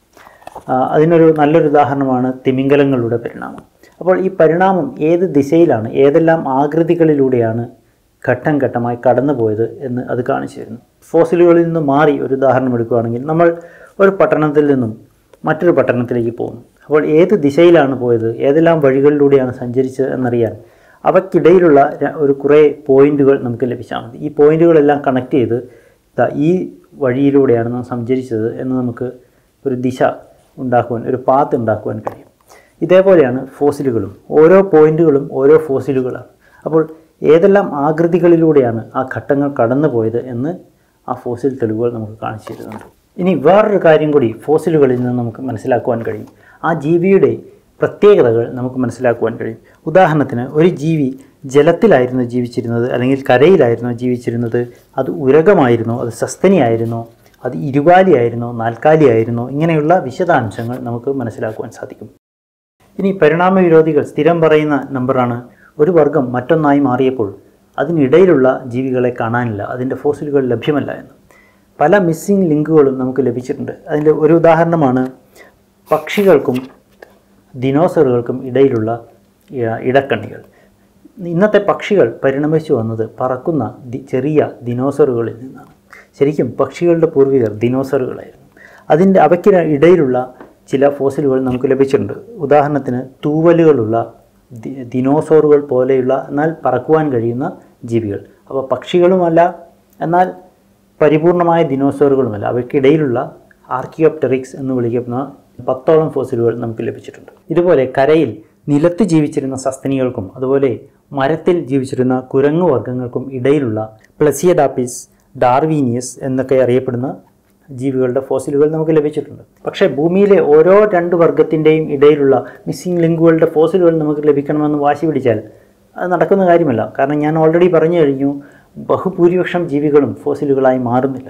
ആ, അതിനൊരു നല്ലൊരു ഉദാഹരണമാണ് തിമിംഗലങ്ങളുടെ പരിണാമം അപ്പോൾ ഈ പരിണാമം ഏത് ദിശയിലാണ് ഏതെല്ലാം ആകൃതികളിലൂടെയാണ് ഘട്ടം ഘട്ടമായി കടന്നുപോയത് എന്ന് അത് കാണിച്ചു തരുന്നു ഫോസിലുകളിൽ നിന്ന് മാറി ഒരു ഉദാഹരണം എടുക്കുകയാണെങ്കിൽ നമ്മൾ ഒരു പട്ടണത്തിൽ നിന്നും മറ്റൊരു പട്ടണത്തിലേക്ക് പോകുന്നു അപ്പോൾ ഏത് ദിശയിലാണ് പോയത് ഏതെല്ലാം വഴികളിലൂടെയാണ് സഞ്ചരിച്ചത് എന്നറിയാൻ അവയ്ക്കിടയിലുള്ള ര- ഒരു കുറേ പോയിന്റുകൾ നമുക്ക് ലഭിച്ചാൽ മതി ഈ പോയിന്റുകളെല്ലാം കണക്ട് ചെയ്ത് ദാ ഈ വഴിയിലൂടെയാണ് നാം സഞ്ചരിച്ചത് എന്ന് നമുക്ക് ഒരു ദിശ ഉണ്ടാക്കുവാൻ ഒരു പാത്ത് ഉണ്ടാക്കുവാൻ കഴിയും ഇതേപോലെയാണ് ഫോസിലുകളും ഓരോ പോയിന്റുകളും ഓരോ ഫോസിലുകളാണ് അപ്പോൾ ഏതെല്ലാം ആകൃതികളിലൂടെയാണ് ആ ഘട്ടങ്ങൾ കടന്നുപോയത് എന്ന് ആ ഫോസിൽ തെളിവുകൾ നമുക്ക് കാണിച്ചു തരുന്നുണ്ട് ഇനി വേറൊരു കാര്യം കൂടി ഫോസിലുകളിൽ നിന്ന് നമുക്ക് മനസ്സിലാക്കുവാൻ കഴിയും ആ ജീവിയുടെ പ്രത്യേകതകൾ നമുക്ക് മനസ്സിലാക്കുവാൻ കഴിയും ഉദാഹരണത്തിന് ഒരു ജീവി ജലത്തിലായിരുന്നു ജീവിച്ചിരുന്നത് അല്ലെങ്കിൽ കരയിലായിരുന്നു ജീവിച്ചിരുന്നത് അത് ഉരകമായിരുന്നോ അത് സസ്തനിയായിരുന്നോ അത് ഇരുകാലിയായിരുന്നോ നാൽക്കാലിയായിരുന്നോ ഇങ്ങനെയുള്ള വിശദാംശങ്ങൾ നമുക്ക് മനസ്സിലാക്കുവാൻ സാധിക്കും ഇനി പരിണാമ വിരോധികൾ സ്ഥിരം പറയുന്ന നമ്പറാണ് ഒരു വർഗം മറ്റൊന്നായി മാറിയപ്പോൾ അതിനിടയിലുള്ള ജീവികളെ കാണാനില്ല അതിൻ്റെ ഫോസിലുകൾ ലഭ്യമല്ല എന്ന് പല മിസ്സിംഗ് ലിങ്കുകളും നമുക്ക് ലഭിച്ചിട്ടുണ്ട് അതിൻ്റെ ഒരു ഉദാഹരണമാണ് പക്ഷികൾക്കും ദിനോസറുകൾക്കും ഇടയിലുള്ള ഇ- ഇടക്കണ്ണികൾ ഇന്നത്തെ പക്ഷികൾ പരിണമിച്ചു വന്നത് പറക്കുന്ന ദി- ചെറിയ ദിനോസറുകളിൽ നിന്നാണ് ശരിക്കും പക്ഷികളുടെ പൂർവികർ ദിനോസറുകളായിരുന്നു അതിൻ്റെ അവയ്ക്ക് ഇടയിലുള്ള ചില ഫോസിലുകൾ നമുക്ക് ലഭിച്ചിട്ടുണ്ട് ഉദാഹരണത്തിന് തൂവലുകളുള്ള ദി- ദിനോസോറുകൾ പോലെയുള്ള എന്നാൽ പറക്കുവാൻ കഴിയുന്ന ജീവികൾ അപ്പോൾ പക്ഷികളുമല്ല എന്നാൽ പരിപൂർണമായ ദിനോസോറുകളുമല്ല അവയ്ക്കിടയിലുള്ള ആർക്കിയോപ്റ്ററിക്സ് എന്ന് വിളിക്കുന്ന പത്തോളം ഫോസിലുകൾ നമുക്ക് ലഭിച്ചിട്ടുണ്ട് ഇതുപോലെ കരയിൽ നിലത്ത് ജീവിച്ചിരുന്ന സസ്തനികൾക്കും അതുപോലെ മരത്തിൽ ജീവിച്ചിരുന്ന കുരങ്ങു വർഗ്ഗങ്ങൾക്കും ഇടയിലുള്ള പ്ലസിയഡാപ്പിസ് ഡാർവീനിയസ് എന്നൊക്കെ അറിയപ്പെടുന്ന ജീവികളുടെ ഫോസിലുകൾ നമുക്ക് ലഭിച്ചിട്ടുണ്ട് പക്ഷേ ഭൂമിയിലെ ഓരോ രണ്ട് വർഗത്തിൻ്റെയും ഇടയിലുള്ള മിസ്സിംഗ് ലിങ്കുകളുടെ ഫോസിലുകൾ നമുക്ക് ലഭിക്കണമെന്ന് വാശി പിടിച്ചാൽ അത് നടക്കുന്ന കാര്യമല്ല കാരണം ഞാൻ ഓൾറെഡി പറഞ്ഞു കഴിഞ്ഞു ബഹുഭൂരിപക്ഷം ജീവികളും ഫോസിലുകളായി മാറുന്നില്ല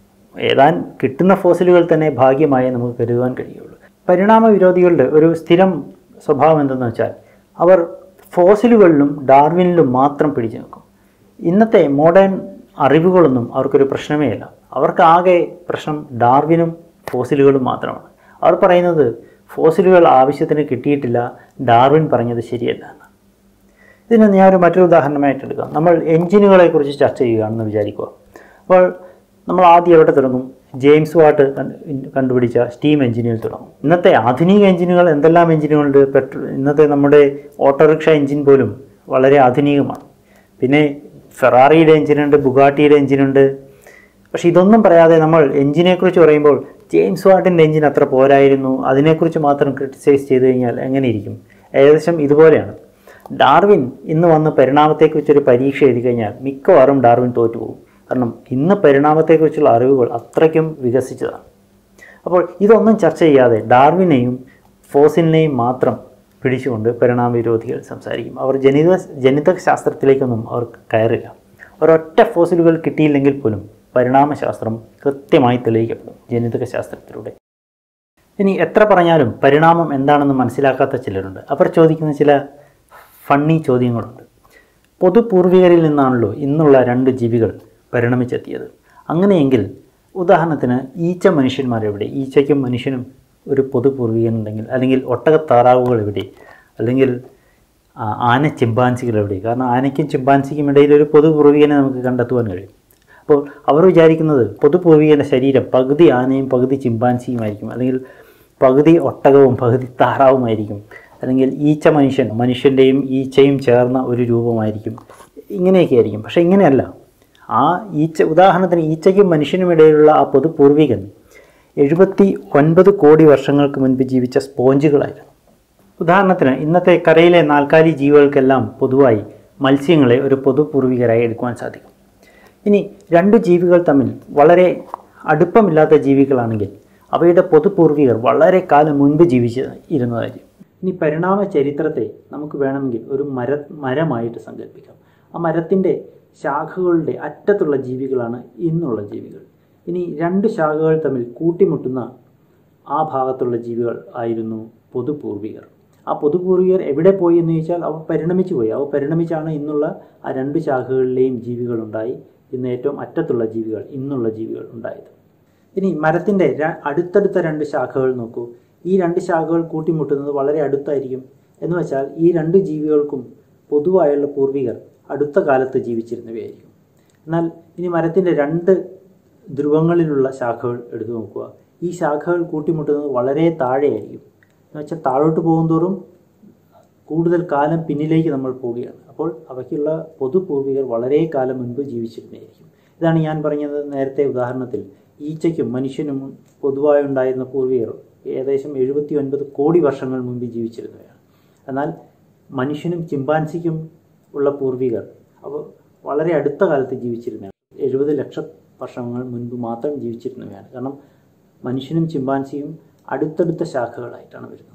ഏതാൻ കിട്ടുന്ന ഫോസിലുകൾ തന്നെ ഭാഗ്യമായി നമുക്ക് കരുതുവാൻ കഴിയുള്ളൂ പരിണാമ വിരോധികളുടെ ഒരു സ്ഥിരം സ്വഭാവം എന്തെന്ന് വെച്ചാൽ അവർ ഫോസിലുകളിലും ഡാർവിനിലും മാത്രം പിടിച്ചു നിൽക്കും ഇന്നത്തെ മോഡേൺ അറിവുകളൊന്നും അവർക്കൊരു പ്രശ്നമേ അല്ല അവർക്ക് ആകെ പ്രശ്നം ഡാർവിനും ഫോസിലുകളും മാത്രമാണ് അവർ പറയുന്നത് ഫോസിലുകൾ ആവശ്യത്തിന് കിട്ടിയിട്ടില്ല ഡാർവിൻ പറഞ്ഞത് ശരിയല്ല എന്ന് ഇതിന് ഞാൻ ഒരു മറ്റൊരു ഉദാഹരണമായിട്ട് എടുക്കാം നമ്മൾ എഞ്ചിനുകളെ കുറിച്ച് ചർച്ച ചെയ്യുകയാണെന്ന് വിചാരിക്കുക അപ്പോൾ നമ്മൾ ആദ്യം എവിടെ തുടങ്ങും ജെയിംസ് വാട്ട് കണ്ട് കണ്ടുപിടിച്ച സ്റ്റീം എഞ്ചിനുകൾ തുടങ്ങും ഇന്നത്തെ ആധുനിക എഞ്ചിനുകൾ എന്തെല്ലാം എഞ്ചിനുകളുണ്ട് പെട്രോ ഇന്നത്തെ നമ്മുടെ ഓട്ടോറിക്ഷ എഞ്ചിൻ പോലും വളരെ ആധുനികമാണ് പിന്നെ ഫെറാറിയുടെ എഞ്ചിനുണ്ട് ബുഗാട്ടിയുടെ എഞ്ചിനുണ്ട് പക്ഷെ ഇതൊന്നും പറയാതെ നമ്മൾ എഞ്ചിനെക്കുറിച്ച് പറയുമ്പോൾ ജെയിംസ് വാട്ടിൻ്റെ എഞ്ചിൻ അത്ര പോരായിരുന്നു അതിനെക്കുറിച്ച് മാത്രം ക്രിട്ടിസൈസ് ചെയ്ത് കഴിഞ്ഞാൽ എങ്ങനെ ഇരിക്കും ഏകദേശം ഇതുപോലെയാണ് ഡാർവിൻ ഇന്ന് വന്ന് പരിണാമത്തെക്കുറിച്ചൊരു പരീക്ഷ എഴുതി കഴിഞ്ഞാൽ മിക്കവാറും ഡാർവിൻ തോറ്റുപോകും കാരണം ഇന്ന് പരിണാമത്തെക്കുറിച്ചുള്ള അറിവുകൾ അത്രയ്ക്കും വികസിച്ചതാണ് അപ്പോൾ ഇതൊന്നും ചർച്ച ചെയ്യാതെ ഡാർവിനെയും ഫോസിലിനെയും മാത്രം പിടിച്ചുകൊണ്ട് പരിണാമ വിരോധികൾ സംസാരിക്കും അവർ ജനിത ജനിതക ശാസ്ത്രത്തിലേക്കൊന്നും അവർ കയറില്ല ഒരൊറ്റ ഫോസിലുകൾ കിട്ടിയില്ലെങ്കിൽ പോലും പരിണാമശാസ്ത്രം കൃത്യമായി തെളിയിക്കപ്പെടും ജനിതക ശാസ്ത്രത്തിലൂടെ ഇനി എത്ര പറഞ്ഞാലും പരിണാമം എന്താണെന്ന് മനസ്സിലാക്കാത്ത ചിലരുണ്ട് അവർ ചോദിക്കുന്ന ചില ഫണ്ണി ചോദ്യങ്ങളുണ്ട് പൊതുപൂർവികരിൽ നിന്നാണല്ലോ ഇന്നുള്ള രണ്ട് ജീവികൾ പരിണമിച്ചെത്തിയത് അങ്ങനെയെങ്കിൽ ഉദാഹരണത്തിന് ഈച്ച മനുഷ്യന്മാരെവിടെ ഈച്ചയ്ക്കും മനുഷ്യനും ഒരു പൊതുപൂർവികനുണ്ടെങ്കിൽ അല്ലെങ്കിൽ ഒട്ടകത്താറാവുകൾ എവിടെ അല്ലെങ്കിൽ ആ, ആന ചിമ്പാൻസികൾ എവിടെ കാരണം ആനയ്ക്കും ചിമ്പാൻസിക്കും ഇടയിൽ ഒരു പൊതുപൂർവികനെ നമുക്ക് കണ്ടെത്തുവാൻ കഴിയും അപ്പോൾ അവർ വിചാരിക്കുന്നത് പൊതുപൂർവികൻ്റെ ശരീരം പകുതി ആനയും പകുതി ചിമ്പാൻസിയുമായിരിക്കും അല്ലെങ്കിൽ പകുതി ഒട്ടകവും പകുതി താറാവുമായിരിക്കും അല്ലെങ്കിൽ ഈച്ച മനുഷ്യൻ മനുഷ്യൻ്റെയും ഈച്ചയും ചേർന്ന ഒരു രൂപമായിരിക്കും ഇങ്ങനെയൊക്കെ ആയിരിക്കും പക്ഷേ ഇങ്ങനെയല്ല ആ ഈച്ച ഉദാഹരണത്തിന് ഈച്ചയ്ക്കും മനുഷ്യനും ഇടയിലുള്ള ആ പൊതുപൂർവികൻ എഴുപത്തി ഒൻപത് കോടി വർഷങ്ങൾക്ക് മുൻപ് ജീവിച്ച സ്പോഞ്ചുകളായിരുന്നു ഉദാഹരണത്തിന് ഇന്നത്തെ കരയിലെ നാൽക്കാലി ജീവികൾക്കെല്ലാം പൊതുവായി മത്സ്യങ്ങളെ ഒരു പൊതുപൂർവികരായി എടുക്കുവാൻ സാധിക്കും ഇനി രണ്ട് ജീവികൾ തമ്മിൽ വളരെ അടുപ്പമില്ലാത്ത ജീവികളാണെങ്കിൽ അവയുടെ പൊതുപൂർവികർ വളരെ കാലം മുൻപ് ജീവിച്ച് ഇരുന്നതായിരിക്കും ഇനി പരിണാമ ചരിത്രത്തെ നമുക്ക് വേണമെങ്കിൽ ഒരു മര മരമായിട്ട് സങ്കല്പിക്കാം ആ മരത്തിൻ്റെ ശാഖകളുടെ അറ്റത്തുള്ള ജീവികളാണ് ഇന്നുള്ള ജീവികൾ ഇനി രണ്ട് ശാഖകൾ തമ്മിൽ കൂട്ടിമുട്ടുന്ന ആ ഭാഗത്തുള്ള ജീവികൾ ആയിരുന്നു പൊതുപൂർവികർ ആ പൊതുപൂർവികർ എവിടെ പോയി എന്ന് ചോദിച്ചാൽ അവ പരിണമിച്ചു പോയി അവ പരിണമിച്ചാണ് ഇന്നുള്ള ആ രണ്ട് ശാഖകളിലെയും ജീവികളുണ്ടായി ഇന്ന് ഏറ്റവും അറ്റത്തുള്ള ജീവികൾ ഇന്നുള്ള ജീവികൾ ഉണ്ടായത് ഇനി മരത്തിൻ്റെ ര- അടുത്തടുത്ത രണ്ട് ശാഖകൾ നോക്കൂ ഈ രണ്ട് ശാഖകൾ കൂട്ടിമുട്ടുന്നത് വളരെ അടുത്തായിരിക്കും എന്ന് വെച്ചാൽ ഈ രണ്ട് ജീവികൾക്കും പൊതുവായുള്ള പൂർവികർ അടുത്ത കാലത്ത് ജീവിച്ചിരുന്നവയായിരിക്കും എന്നാൽ ഇനി മരത്തിൻ്റെ രണ്ട് ധ്രുവങ്ങളിലുള്ള ശാഖകൾ എടുത്തു നോക്കുക ഈ ശാഖകൾ കൂട്ടിമുട്ടുന്നത് വളരെ താഴെയായിരിക്കും എന്ന് വെച്ചാൽ താഴോട്ട് പോകുന്തോറും കൂടുതൽ കാലം പിന്നിലേക്ക് നമ്മൾ പോവുകയാണ് അപ്പോൾ അവയ്ക്കുള്ള പൊതുപൂർവികർ വളരെ കാലം മുൻപ് ജീവിച്ചിരുന്നതായിരിക്കും ഇതാണ് ഞാൻ പറഞ്ഞത് നേരത്തെ ഉദാഹരണത്തിൽ ഈച്ചയ്ക്കും മനുഷ്യനും പൊതുവായി ഉണ്ടായിരുന്ന പൂർവികർ ഏകദേശം എഴുപത്തി ഒൻപത് കോടി വർഷങ്ങൾ മുമ്പ് ജീവിച്ചിരുന്നവയാണ് എന്നാൽ മനുഷ്യനും ചിമ്പാൻസിക്കും ഉള്ള പൂർവികർ അവ വളരെ അടുത്ത കാലത്ത് ജീവിച്ചിരുന്നതാണ് എഴുപത് ലക്ഷം വർഷങ്ങൾ മുൻപ് മാത്രം ജീവിച്ചിരുന്നവയാണ് കാരണം മനുഷ്യനും ചിമ്പാൻസിയും അടുത്തടുത്ത ശാഖകളായിട്ടാണ് വരുന്നത്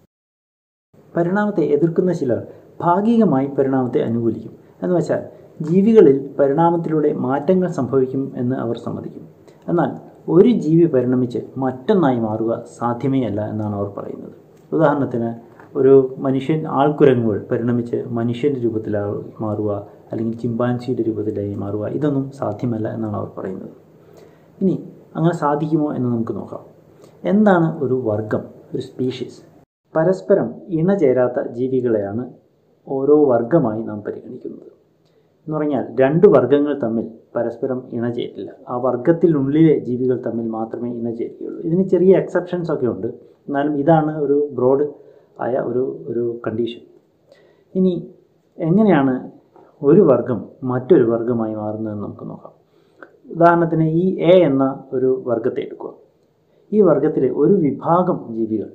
പരിണാമത്തെ എതിർക്കുന്ന ചിലർ ഭാഗികമായി പരിണാമത്തെ അനുകൂലിക്കും എന്ന് വെച്ചാൽ ജീവികളിൽ പരിണാമത്തിലൂടെ മാറ്റങ്ങൾ സംഭവിക്കും എന്ന് അവർ സമ്മതിക്കും എന്നാൽ ഒരു ജീവി പരിണമിച്ച് മറ്റൊന്നായി മാറുക സാധ്യമേ അല്ല എന്നാണ് അവർ പറയുന്നത് ഉദാഹരണത്തിന് ഒരു മനുഷ്യൻ ആൾക്കുരങ്ങുകൾ പരിണമിച്ച് മനുഷ്യൻ്റെ രൂപത്തിലായി മാറുക അല്ലെങ്കിൽ ചിമ്പാൻസിയുടെ രൂപത്തിലായി മാറുക ഇതൊന്നും സാധ്യമല്ല എന്നാണ് അവർ പറയുന്നത് ഇനി അങ്ങനെ സാധിക്കുമോ എന്ന് നമുക്ക് നോക്കാം എന്താണ് ഒരു വർഗം ഒരു സ്പീഷീസ് പരസ്പരം ഇണചേരാത്ത ജീവികളെയാണ് ഓരോ വർഗമായി നാം പരിഗണിക്കുന്നത് എന്ന് പറഞ്ഞാൽ രണ്ട് വർഗങ്ങൾ തമ്മിൽ പരസ്പരം ഇണചേരില്ല ആ വർഗത്തിനുള്ളിലെ ജീവികൾ തമ്മിൽ മാത്രമേ ഇണചേരുകയുള്ളൂ ഇതിന് ചെറിയ എക്സെപ്ഷൻസ് ഒക്കെ ഉണ്ട് എന്നാലും ഇതാണ് ഒരു ബ്രോഡ് ആയ ഒരു ഒരു കണ്ടീഷൻ ഇനി എങ്ങനെയാണ് ഒരു വർഗം മറ്റൊരു വർഗമായി മാറുന്നതെന്ന് നമുക്ക് നോക്കാം ഉദാഹരണത്തിന് ഈ എ എന്ന ഒരു വർഗത്തെ എടുക്കുക ഈ വർഗത്തിലെ ഒരു വിഭാഗം ജീവികൾ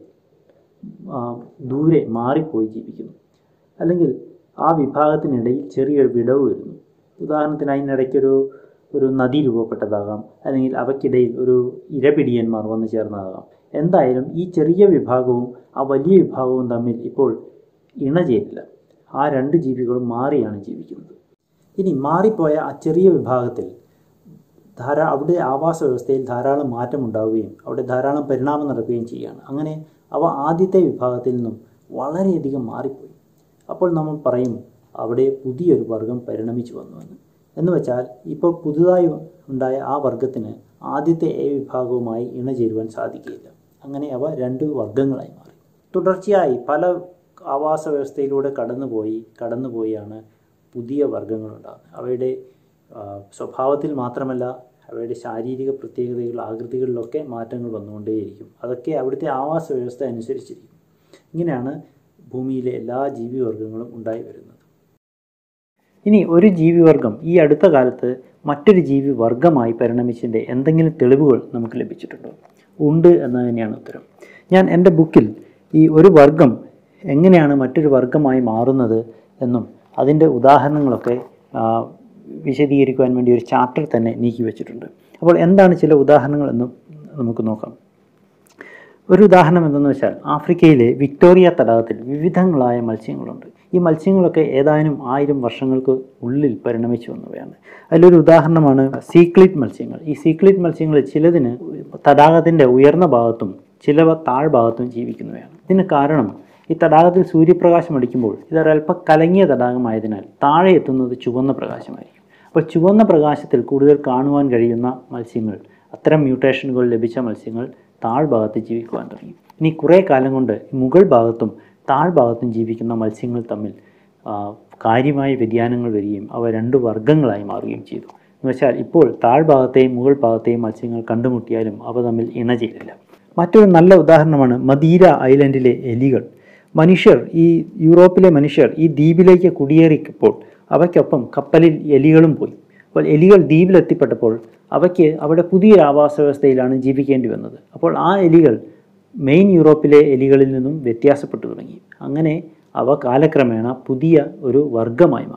ആ, ദൂരെ മാറിപ്പോയി ജീവിക്കുന്നു അല്ലെങ്കിൽ ആ വിഭാഗത്തിനിടയിൽ ചെറിയൊരു വിടവ് വരുന്നു ഉദാഹരണത്തിന് അതിനിടയ്ക്കൊരു ഒരു നദി രൂപപ്പെട്ടതാകാം അല്ലെങ്കിൽ അവയ്ക്കിടയിൽ ഒരു ഇരപിടിയന്മാർ വന്നു ചേർന്നതാകാം എന്തായാലും ഈ ചെറിയ വിഭാഗവും ആ വലിയ വിഭാഗവും തമ്മിൽ ഇപ്പോൾ ഇണചേരില്ല ആ രണ്ട് ജീവികളും മാറിയാണ് ജീവിക്കുന്നത് ഇനി മാറിപ്പോയ ആ ചെറിയ വിഭാഗത്തിൽ ധാരാ അവിടെ ആവാസ വ്യവസ്ഥയിൽ ധാരാളം മാറ്റമുണ്ടാവുകയും അവിടെ ധാരാളം പരിണാമം നടക്കുകയും ചെയ്യുകയാണ് അങ്ങനെ അവ ആദ്യത്തെ വിഭാഗത്തിൽ നിന്നും വളരെയധികം മാറിപ്പോയി അപ്പോൾ നമ്മൾ പറയും അവിടെ പുതിയൊരു വർഗം പരിണമിച്ചു വന്നുവെന്ന് എന്ന് വെച്ചാൽ ഇപ്പോൾ പുതുതായി ഉണ്ടായ ആ വർഗത്തിന് ആദ്യത്തെ എ വിഭാഗവുമായി ഇണചേരുവാൻ സാധിക്കുകയില്ല അങ്ങനെ അവ രണ്ട് വർഗങ്ങളായി മാറി തുടർച്ചയായി പല ആവാസ വ്യവസ്ഥയിലൂടെ കടന്നുപോയി കടന്നുപോയാണ് പുതിയ വർഗങ്ങൾ ഉണ്ടാകുന്നത് അവയുടെ ആ, സ്വഭാവത്തിൽ മാത്രമല്ല അവയുടെ ശാരീരിക പ്രത്യേകതകൾ ആകൃതികളിലൊക്കെ മാറ്റങ്ങൾ വന്നുകൊണ്ടേയിരിക്കും അതൊക്കെ അവിടുത്തെ ആവാസ വ്യവസ്ഥ അനുസരിച്ചിരിക്കും ഇങ്ങനെയാണ് ഭൂമിയിലെ എല്ലാ ജീവിവർഗങ്ങളും ഉണ്ടായി വരുന്നത് ഇനി ഒരു ജീവിവർഗം ഈ അടുത്ത കാലത്ത് മറ്റൊരു ജീവി വർഗമായി പരിണമിച്ചതിൻ്റെ എന്തെങ്കിലും തെളിവുകൾ നമുക്ക് ലഭിച്ചിട്ടുണ്ടോ ഉണ്ട് എന്ന് തന്നെയാണ് ഉത്തരം ഞാൻ എൻ്റെ ബുക്കിൽ ഈ ഒരു വർഗം എങ്ങനെയാണ് മറ്റൊരു വർഗമായി മാറുന്നത് എന്നും അതിൻ്റെ ഉദാഹരണങ്ങളൊക്കെ ആ, വിശദീകരിക്കുവാൻ വേണ്ടി ഒരു ചാപ്റ്റർ തന്നെ നീക്കി വെച്ചിട്ടുണ്ട് അപ്പോൾ എന്താണ് ചില ഉദാഹരണങ്ങൾ എന്ന് നമുക്ക് നോക്കാം ഒരു ഉദാഹരണം എന്തെന്ന് വെച്ചാൽ ആഫ്രിക്കയിലെ വിക്ടോറിയ തടാകത്തിൽ വിവിധങ്ങളായ മത്സ്യങ്ങളുണ്ട് ഈ മത്സ്യങ്ങളൊക്കെ ഏതാനും ആയിരം വർഷങ്ങൾക്ക് ഉള്ളിൽ പരിണമിച്ചു വന്നവയാണ് അതിലൊരു ഉദാഹരണമാണ് സീക്ലിറ്റ് മത്സ്യങ്ങൾ ഈ സീക്ലിറ്റ് മത്സ്യങ്ങളിൽ ചിലതിന് തടാകത്തിൻ്റെ ഉയർന്ന ഭാഗത്തും ചിലവ താഴ്ഭാഗത്തും ജീവിക്കുന്നവയാണ് ഇതിന് കാരണം ഈ തടാകത്തിൽ സൂര്യപ്രകാശം അടിക്കുമ്പോൾ ഇതൊരല്പം കലങ്ങിയ തടാകമായതിനാൽ താഴെ എത്തുന്നത് ചുവന്ന പ്രകാശമായിരിക്കും അപ്പോൾ ചുവന്ന പ്രകാശത്തിൽ കൂടുതൽ കാണുവാൻ കഴിയുന്ന മത്സ്യങ്ങൾ അത്തരം മ്യൂട്ടേഷനുകൾ ലഭിച്ച മത്സ്യങ്ങൾ താഴ്ഭാഗത്ത് ജീവിക്കുവാൻ തുടങ്ങി ഇനി കുറേ കാലം കൊണ്ട് മുകൾ ഭാഗത്തും താഴ്ഭാഗത്തും ജീവിക്കുന്ന മത്സ്യങ്ങൾ തമ്മിൽ ആ, കാര്യമായ വ്യതിയാനങ്ങൾ വരികയും അവ രണ്ട് വർഗ്ഗങ്ങളായി മാറുകയും ചെയ്തു എന്ന് വെച്ചാൽ ഇപ്പോൾ താഴ്ഭാഗത്തെയും മുകൾ ഭാഗത്തെയും മത്സ്യങ്ങൾ കണ്ടുമുട്ടിയാലും അവ തമ്മിൽ ഇണചേരില്ല മറ്റൊരു നല്ല ഉദാഹരണമാണ് മദീര ഐലൻഡിലെ എലികൾ മനുഷ്യർ ഈ യൂറോപ്പിലെ മനുഷ്യർ ഈ ദ്വീപിലേക്ക് കുടിയേറിയപ്പോൾ അവയ്ക്കൊപ്പം കപ്പലിൽ എലികളും പോയി അപ്പോൾ എലികൾ ദ്വീപിലെത്തിപ്പെട്ടപ്പോൾ അവയ്ക്ക് അവിടെ പുതിയൊരു ആവാസ വ്യവസ്ഥയിലാണ് ജീവിക്കേണ്ടി വന്നത് അപ്പോൾ ആ എലികൾ മെയിൻ യൂറോപ്പിലെ എലികളിൽ നിന്നും വ്യത്യാസപ്പെട്ടു തുടങ്ങി അങ്ങനെ അവ കാലക്രമേണ പുതിയ ഒരു വർഗമായി മാറി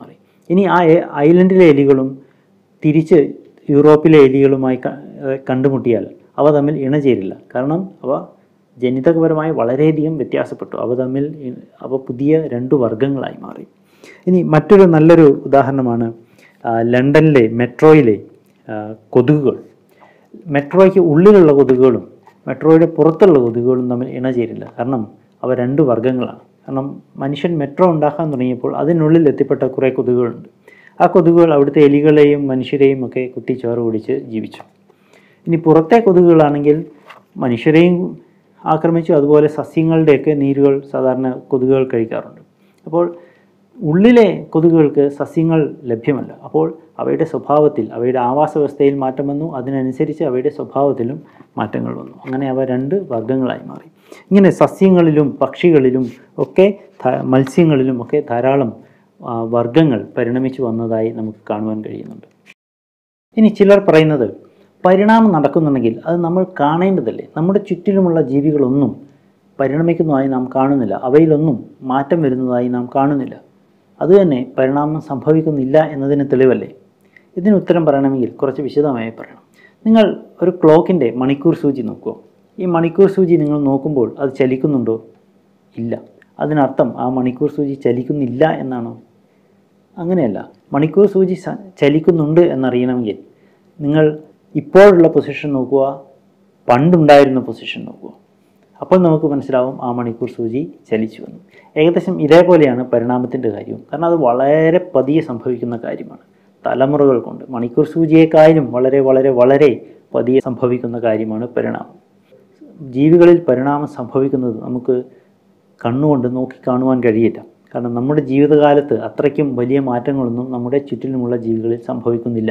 ഇനി ആ എ- ഐലൻഡിലെ എലികളും തിരിച്ച് യൂറോപ്പിലെ എലികളുമായി ക- ഏഹ് കണ്ടുമുട്ടിയാൽ അവ തമ്മിൽ ഇണചേരില്ല കാരണം അവ ജനിതകപരമായി വളരെയധികം വ്യത്യാസപ്പെട്ടു അവ തമ്മിൽ ഇ- അവ പുതിയ രണ്ട് വർഗങ്ങളായി മാറി ഇനി മറ്റൊരു നല്ലൊരു ഉദാഹരണമാണ് ആ, ലണ്ടനിലെ മെട്രോയിലെ ആ, കൊതുകുകൾ മെട്രോയ്ക്ക് ഉള്ളിലുള്ള കൊതുകുകളും മെട്രോയുടെ പുറത്തുള്ള കൊതുകുകളും തമ്മിൽ ഇണചേരില്ല കാരണം അവ രണ്ട് വർഗ്ഗങ്ങളാണ് കാരണം മനുഷ്യൻ മെട്രോ ഉണ്ടാക്കാൻ തുടങ്ങിയപ്പോൾ അതിനുള്ളിൽ എത്തിപ്പെട്ട കുറേ കൊതുകുകളുണ്ട് ആ കൊതുകുകൾ അവിടുത്തെ എലികളെയും മനുഷ്യരെയും ഒക്കെ കുത്തിച്ചോറ് കുടിച്ച് ജീവിച്ചു ഇനി പുറത്തെ കൊതുകുകളാണെങ്കിൽ മനുഷ്യരെയും ആക്രമിച്ചു അതുപോലെ സസ്യങ്ങളുടെയൊക്കെ നീരുകൾ സാധാരണ കൊതുകുകൾ കഴിക്കാറുണ്ട് അപ്പോൾ ഉള്ളിലെ കൊതുകുകൾക്ക് സസ്യങ്ങൾ ലഭ്യമല്ല അപ്പോൾ അവയുടെ സ്വഭാവത്തിൽ അവയുടെ ആവാസ വ്യവസ്ഥയിൽ മാറ്റം വന്നു അതിനനുസരിച്ച് അവയുടെ സ്വഭാവത്തിലും മാറ്റങ്ങൾ വന്നു അങ്ങനെ അവ രണ്ട് വർഗ്ഗങ്ങളായി മാറി ഇങ്ങനെ സസ്യങ്ങളിലും പക്ഷികളിലും ഒക്കെ ധ- മത്സ്യങ്ങളിലും ഒക്കെ ധാരാളം ആ, വർഗ്ഗങ്ങൾ പരിണമിച്ചു വന്നതായി നമുക്ക് കാണുവാൻ കഴിയുന്നുണ്ട് ഇനി ചിലർ പറയുന്നത് പരിണാമം നടക്കുന്നുണ്ടെങ്കിൽ അത് നമ്മൾ കാണേണ്ടതല്ലേ നമ്മുടെ ചുറ്റിലുമുള്ള ജീവികളൊന്നും പരിണമിക്കുന്നതായി നാം കാണുന്നില്ല അവയിലൊന്നും മാറ്റം വരുന്നതായി നാം കാണുന്നില്ല അതുതന്നെ പരിണാമം സംഭവിക്കുന്നില്ല എന്നതിന് തെളിവല്ലേ ഇതിന് ഉത്തരം പറയണമെങ്കിൽ കുറച്ച് വിശദമായി പറയണം നിങ്ങൾ ഒരു ക്ലോക്കിൻ്റെ മണിക്കൂർ സൂചി നോക്കുക ഈ മണിക്കൂർ സൂചി നിങ്ങൾ നോക്കുമ്പോൾ അത് ചലിക്കുന്നുണ്ടോ ഇല്ല അതിനർത്ഥം ആ മണിക്കൂർ സൂചി ചലിക്കുന്നില്ല എന്നാണോ അങ്ങനെയല്ല മണിക്കൂർ സൂചി സ- ചലിക്കുന്നുണ്ട് എന്നറിയണമെങ്കിൽ നിങ്ങൾ ഇപ്പോഴുള്ള പൊസിഷൻ നോക്കുക പണ്ടുണ്ടായിരുന്ന പൊസിഷൻ നോക്കുക അപ്പോൾ നമുക്ക് മനസ്സിലാവും ആ മണിക്കൂർ സൂചി ചലിച്ചു വന്നു ഏകദേശം ഇതേപോലെയാണ് പരിണാമത്തിൻ്റെ കാര്യവും കാരണം അത് വളരെ പതിയെ സംഭവിക്കുന്ന കാര്യമാണ് തലമുറകൾ കൊണ്ട് മണിക്കൂർ സൂചിയേക്കാളും വളരെ വളരെ വളരെ പതിയെ സംഭവിക്കുന്ന കാര്യമാണ് പരിണാമം ജീവികളിൽ പരിണാമം സംഭവിക്കുന്നത് നമുക്ക് കണ്ണുകൊണ്ട് നോക്കി കാണുവാൻ കഴിയില്ല കാരണം നമ്മുടെ ജീവിതകാലത്ത് അത്രയ്ക്കും വലിയ മാറ്റങ്ങളൊന്നും നമ്മുടെ ചുറ്റിലുമുള്ള ജീവികളിൽ സംഭവിക്കുന്നില്ല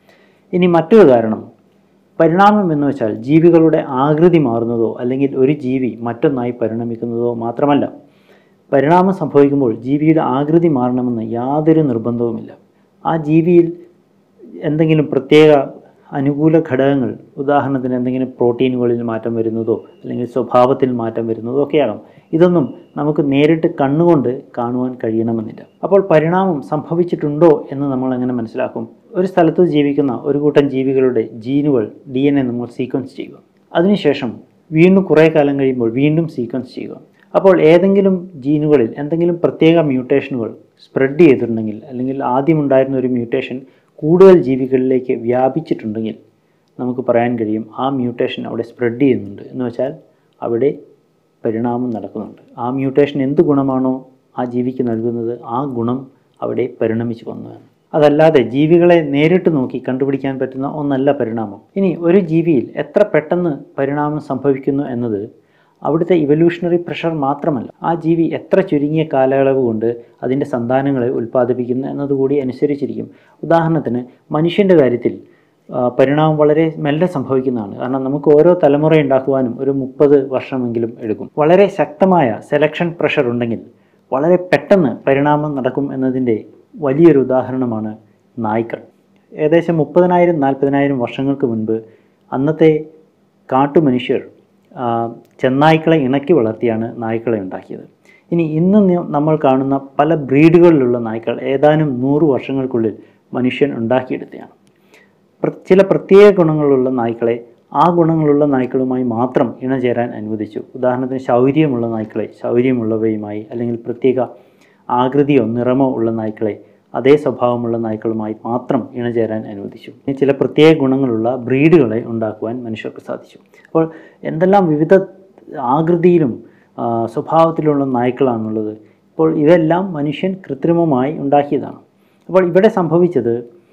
ഇനി മറ്റൊരു കാരണം പരിണാമം എന്ന് വെച്ചാൽ ജീവികളുടെ ആകൃതി മാറുന്നതോ അല്ലെങ്കിൽ ഒരു ജീവി മറ്റൊന്നായി പരിണമിക്കുന്നതോ മാത്രമല്ല പരിണാമം സംഭവിക്കുമ്പോൾ ജീവിയുടെ ആകൃതി മാറണമെന്ന് യാതൊരു നിർബന്ധവുമില്ല ആ ജീവിയിൽ എന്തെങ്കിലും പ്രത്യേക അനുകൂല ഘടകങ്ങൾ ഉദാഹരണത്തിന് എന്തെങ്കിലും പ്രോട്ടീനുകളിൽ മാറ്റം വരുന്നതോ അല്ലെങ്കിൽ സ്വഭാവത്തിൽ മാറ്റം വരുന്നതോ ഒക്കെയാകാം ഇതൊന്നും നമുക്ക് നേരിട്ട് കണ്ണുകൊണ്ട് കാണുവാൻ കഴിയണമെന്നില്ല അപ്പോൾ പരിണാമം സംഭവിച്ചിട്ടുണ്ടോ എന്ന് നമ്മൾ എങ്ങനെ മനസ്സിലാക്കും ഒരു സ്ഥലത്ത് ജീവിക്കുന്ന ഒരു കൂട്ടം ജീവികളുടെ ജീനുകൾ ഡി എൻ എ നമ്മൾ സീക്വൻസ് ചെയ്യുക അതിനുശേഷം വീണ്ടും കുറേ കാലം കഴിയുമ്പോൾ വീണ്ടും സീക്വൻസ് ചെയ്യുക അപ്പോൾ ഏതെങ്കിലും ജീനുകളിൽ എന്തെങ്കിലും പ്രത്യേക മ്യൂട്ടേഷനുകൾ സ്പ്രെഡ് ചെയ്തിട്ടുണ്ടെങ്കിൽ അല്ലെങ്കിൽ ആദ്യം ഉണ്ടായിരുന്ന ഒരു മ്യൂട്ടേഷൻ കൂടുതൽ ജീവികളിലേക്ക് വ്യാപിച്ചിട്ടുണ്ടെങ്കിൽ നമുക്ക് പറയാൻ കഴിയും ആ മ്യൂട്ടേഷൻ അവിടെ സ്പ്രെഡ് ചെയ്യുന്നുണ്ട് എന്ന് വെച്ചാൽ അവിടെ പരിണാമം നടക്കുന്നുണ്ട് ആ മ്യൂട്ടേഷൻ എന്ത് ഗുണമാണോ ആ ജീവിക്ക് നൽകുന്നത് ആ ഗുണം അവിടെ പരിണമിച്ചു വന്നതാണ് അതല്ലാതെ ജീവികളെ നേരിട്ട് നോക്കി കണ്ടുപിടിക്കാൻ പറ്റുന്ന ഒന്നല്ല പരിണാമം ഇനി ഒരു ജീവിയിൽ എത്ര പെട്ടെന്ന് പരിണാമം സംഭവിക്കുന്നു എന്നത് അവിടുത്തെ ഇവല്യൂഷണറി പ്രഷർ മാത്രമല്ല ആ ജീവി എത്ര ചുരുങ്ങിയ കാലയളവ് കൊണ്ട് അതിൻ്റെ സന്താനങ്ങളെ ഉൽപ്പാദിപ്പിക്കുന്നു എന്നതുകൂടി അനുസരിച്ചിരിക്കും ഉദാഹരണത്തിന് മനുഷ്യൻ്റെ കാര്യത്തിൽ ആ, പരിണാമം വളരെ മെല്ലെ സംഭവിക്കുന്നതാണ് കാരണം നമുക്ക് ഓരോ തലമുറ ഉണ്ടാക്കുവാനും ഒരു മുപ്പത് വർഷമെങ്കിലും എടുക്കും വളരെ ശക്തമായ സെലക്ഷൻ പ്രഷർ ഉണ്ടെങ്കിൽ വളരെ പെട്ടെന്ന് പരിണാമം നടക്കും എന്നതിൻ്റെ വലിയൊരു ഉദാഹരണമാണ് നായ്ക്കൾ ഏകദേശം മുപ്പതിനായിരം നാൽപ്പതിനായിരം വർഷങ്ങൾക്ക് മുൻപ് അന്നത്തെ കാട്ടുമനുഷ്യർ ആ, ചെന്നായ്ക്കളെ ഇണക്കി വളർത്തിയാണ് നായ്ക്കളെ ഉണ്ടാക്കിയത് ഇനി ഇന്ന് നി- നമ്മൾ കാണുന്ന പല ബ്രീഡുകളിലുള്ള നായ്ക്കൾ ഏതാനും നൂറ് വർഷങ്ങൾക്കുള്ളിൽ മനുഷ്യൻ ഉണ്ടാക്കിയെടുത്തതാണ് പ്ര- ചില പ്രത്യേക ഗുണങ്ങളുള്ള നായ്ക്കളെ ആ ഗുണങ്ങളുള്ള നായ്ക്കളുമായി മാത്രം ഇണചേരാൻ അനുവദിച്ചു ഉദാഹരണത്തിന് ശൗര്യമുള്ള നായ്ക്കളെ ശൗര്യമുള്ളവയുമായി അല്ലെങ്കിൽ പ്രത്യേക ആകൃതിയോ നിറമോ ഉള്ള നായ്ക്കളെ അതേ സ്വഭാവമുള്ള നായ്ക്കളുമായി മാത്രം ഇണചേരാൻ അനുവദിച്ചു ഇനി ചില പ്രത്യേക ഗുണങ്ങളുള്ള ബ്രീഡുകളെ ഉണ്ടാക്കുവാൻ മനുഷ്യർക്ക് സാധിച്ചു അപ്പോൾ എന്തെല്ലാം വിവിധ ആകൃതിയിലും ആ, സ്വഭാവത്തിലുള്ള നായ്ക്കളാണുള്ളത് ഇപ്പോൾ ഇതെല്ലാം മനുഷ്യൻ കൃത്രിമമായി ഉണ്ടാക്കിയതാണ് അപ്പോൾ ഇവിടെ സംഭവിച്ചത്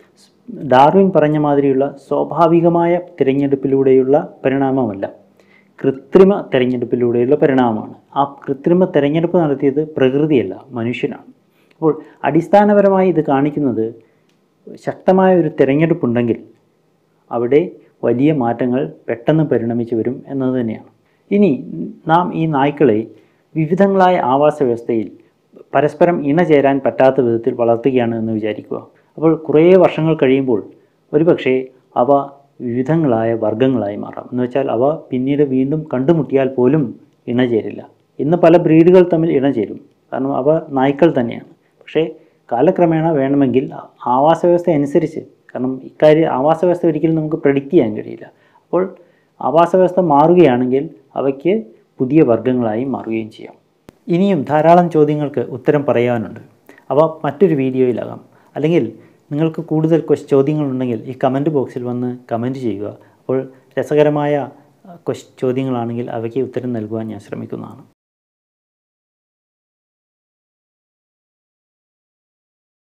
ഡാർവിൻ പറഞ്ഞ മാതിരിയുള്ള സ്വാഭാവികമായ തിരഞ്ഞെടുപ്പിലൂടെയുള്ള പരിണാമമല്ല കൃത്രിമ തിരഞ്ഞെടുപ്പിലൂടെയുള്ള പരിണാമമാണ് ആ കൃത്രിമ തിരഞ്ഞെടുപ്പ് നടത്തിയത് പ്രകൃതിയല്ല മനുഷ്യനാണ് അപ്പോൾ അടിസ്ഥാനപരമായി ഇത് കാണിക്കുന്നത് ശക്തമായ ഒരു തിരഞ്ഞെടുപ്പുണ്ടെങ്കിൽ അവിടെ വലിയ മാറ്റങ്ങൾ പെട്ടെന്ന് പരിണമിച്ചു വരും എന്നത് തന്നെയാണ് ഇനി നാം ഈ നായ്ക്കളെ വിവിധങ്ങളായ ആവാസ വ്യവസ്ഥയിൽ പരസ്പരം ഇണചേരാൻ പറ്റാത്ത വിധത്തിൽ വളർത്തുകയാണ് എന്ന് വിചാരിക്കുക അപ്പോൾ കുറേ വർഷങ്ങൾ കഴിയുമ്പോൾ ഒരുപക്ഷെ അവ വിവിധങ്ങളായ വർഗ്ഗങ്ങളായി മാറാം എന്ന് വെച്ചാൽ അവ പിന്നീട് വീണ്ടും കണ്ടുമുട്ടിയാൽ പോലും ഇണചേരില്ല ഇന്ന് പല ബ്രീഡുകൾ തമ്മിൽ ഇണചേരും കാരണം അവ നായ്ക്കൾ തന്നെയാണ് പക്ഷേ കാലക്രമേണ വേണമെങ്കിൽ ആവാസ വ്യവസ്ഥ അനുസരിച്ച് കാരണം ഇക്കാര്യം ആവാസ വ്യവസ്ഥ ഒരിക്കലും നമുക്ക് പ്രഡിക്റ്റ് ചെയ്യാൻ കഴിയില്ല അപ്പോൾ ആവാസ വ്യവസ്ഥ മാറുകയാണെങ്കിൽ അവയ്ക്ക് പുതിയ വർഗ്ഗങ്ങളായി മാറുകയും ചെയ്യാം ഇനിയും ധാരാളം ചോദ്യങ്ങൾക്ക് ഉത്തരം പറയാനുണ്ട് അവ മറ്റൊരു വീഡിയോയിലാകാം അല്ലെങ്കിൽ നിങ്ങൾക്ക് കൂടുതൽ ക്വസ് ചോദ്യങ്ങളുണ്ടെങ്കിൽ ഈ കമൻറ്റ് ബോക്സിൽ വന്ന് കമൻറ്റ് ചെയ്യുക അപ്പോൾ രസകരമായ ക്വസ് ചോദ്യങ്ങളാണെങ്കിൽ അവയ്ക്ക് ഉത്തരം നൽകുവാൻ ഞാൻ ശ്രമിക്കുന്നതാണ്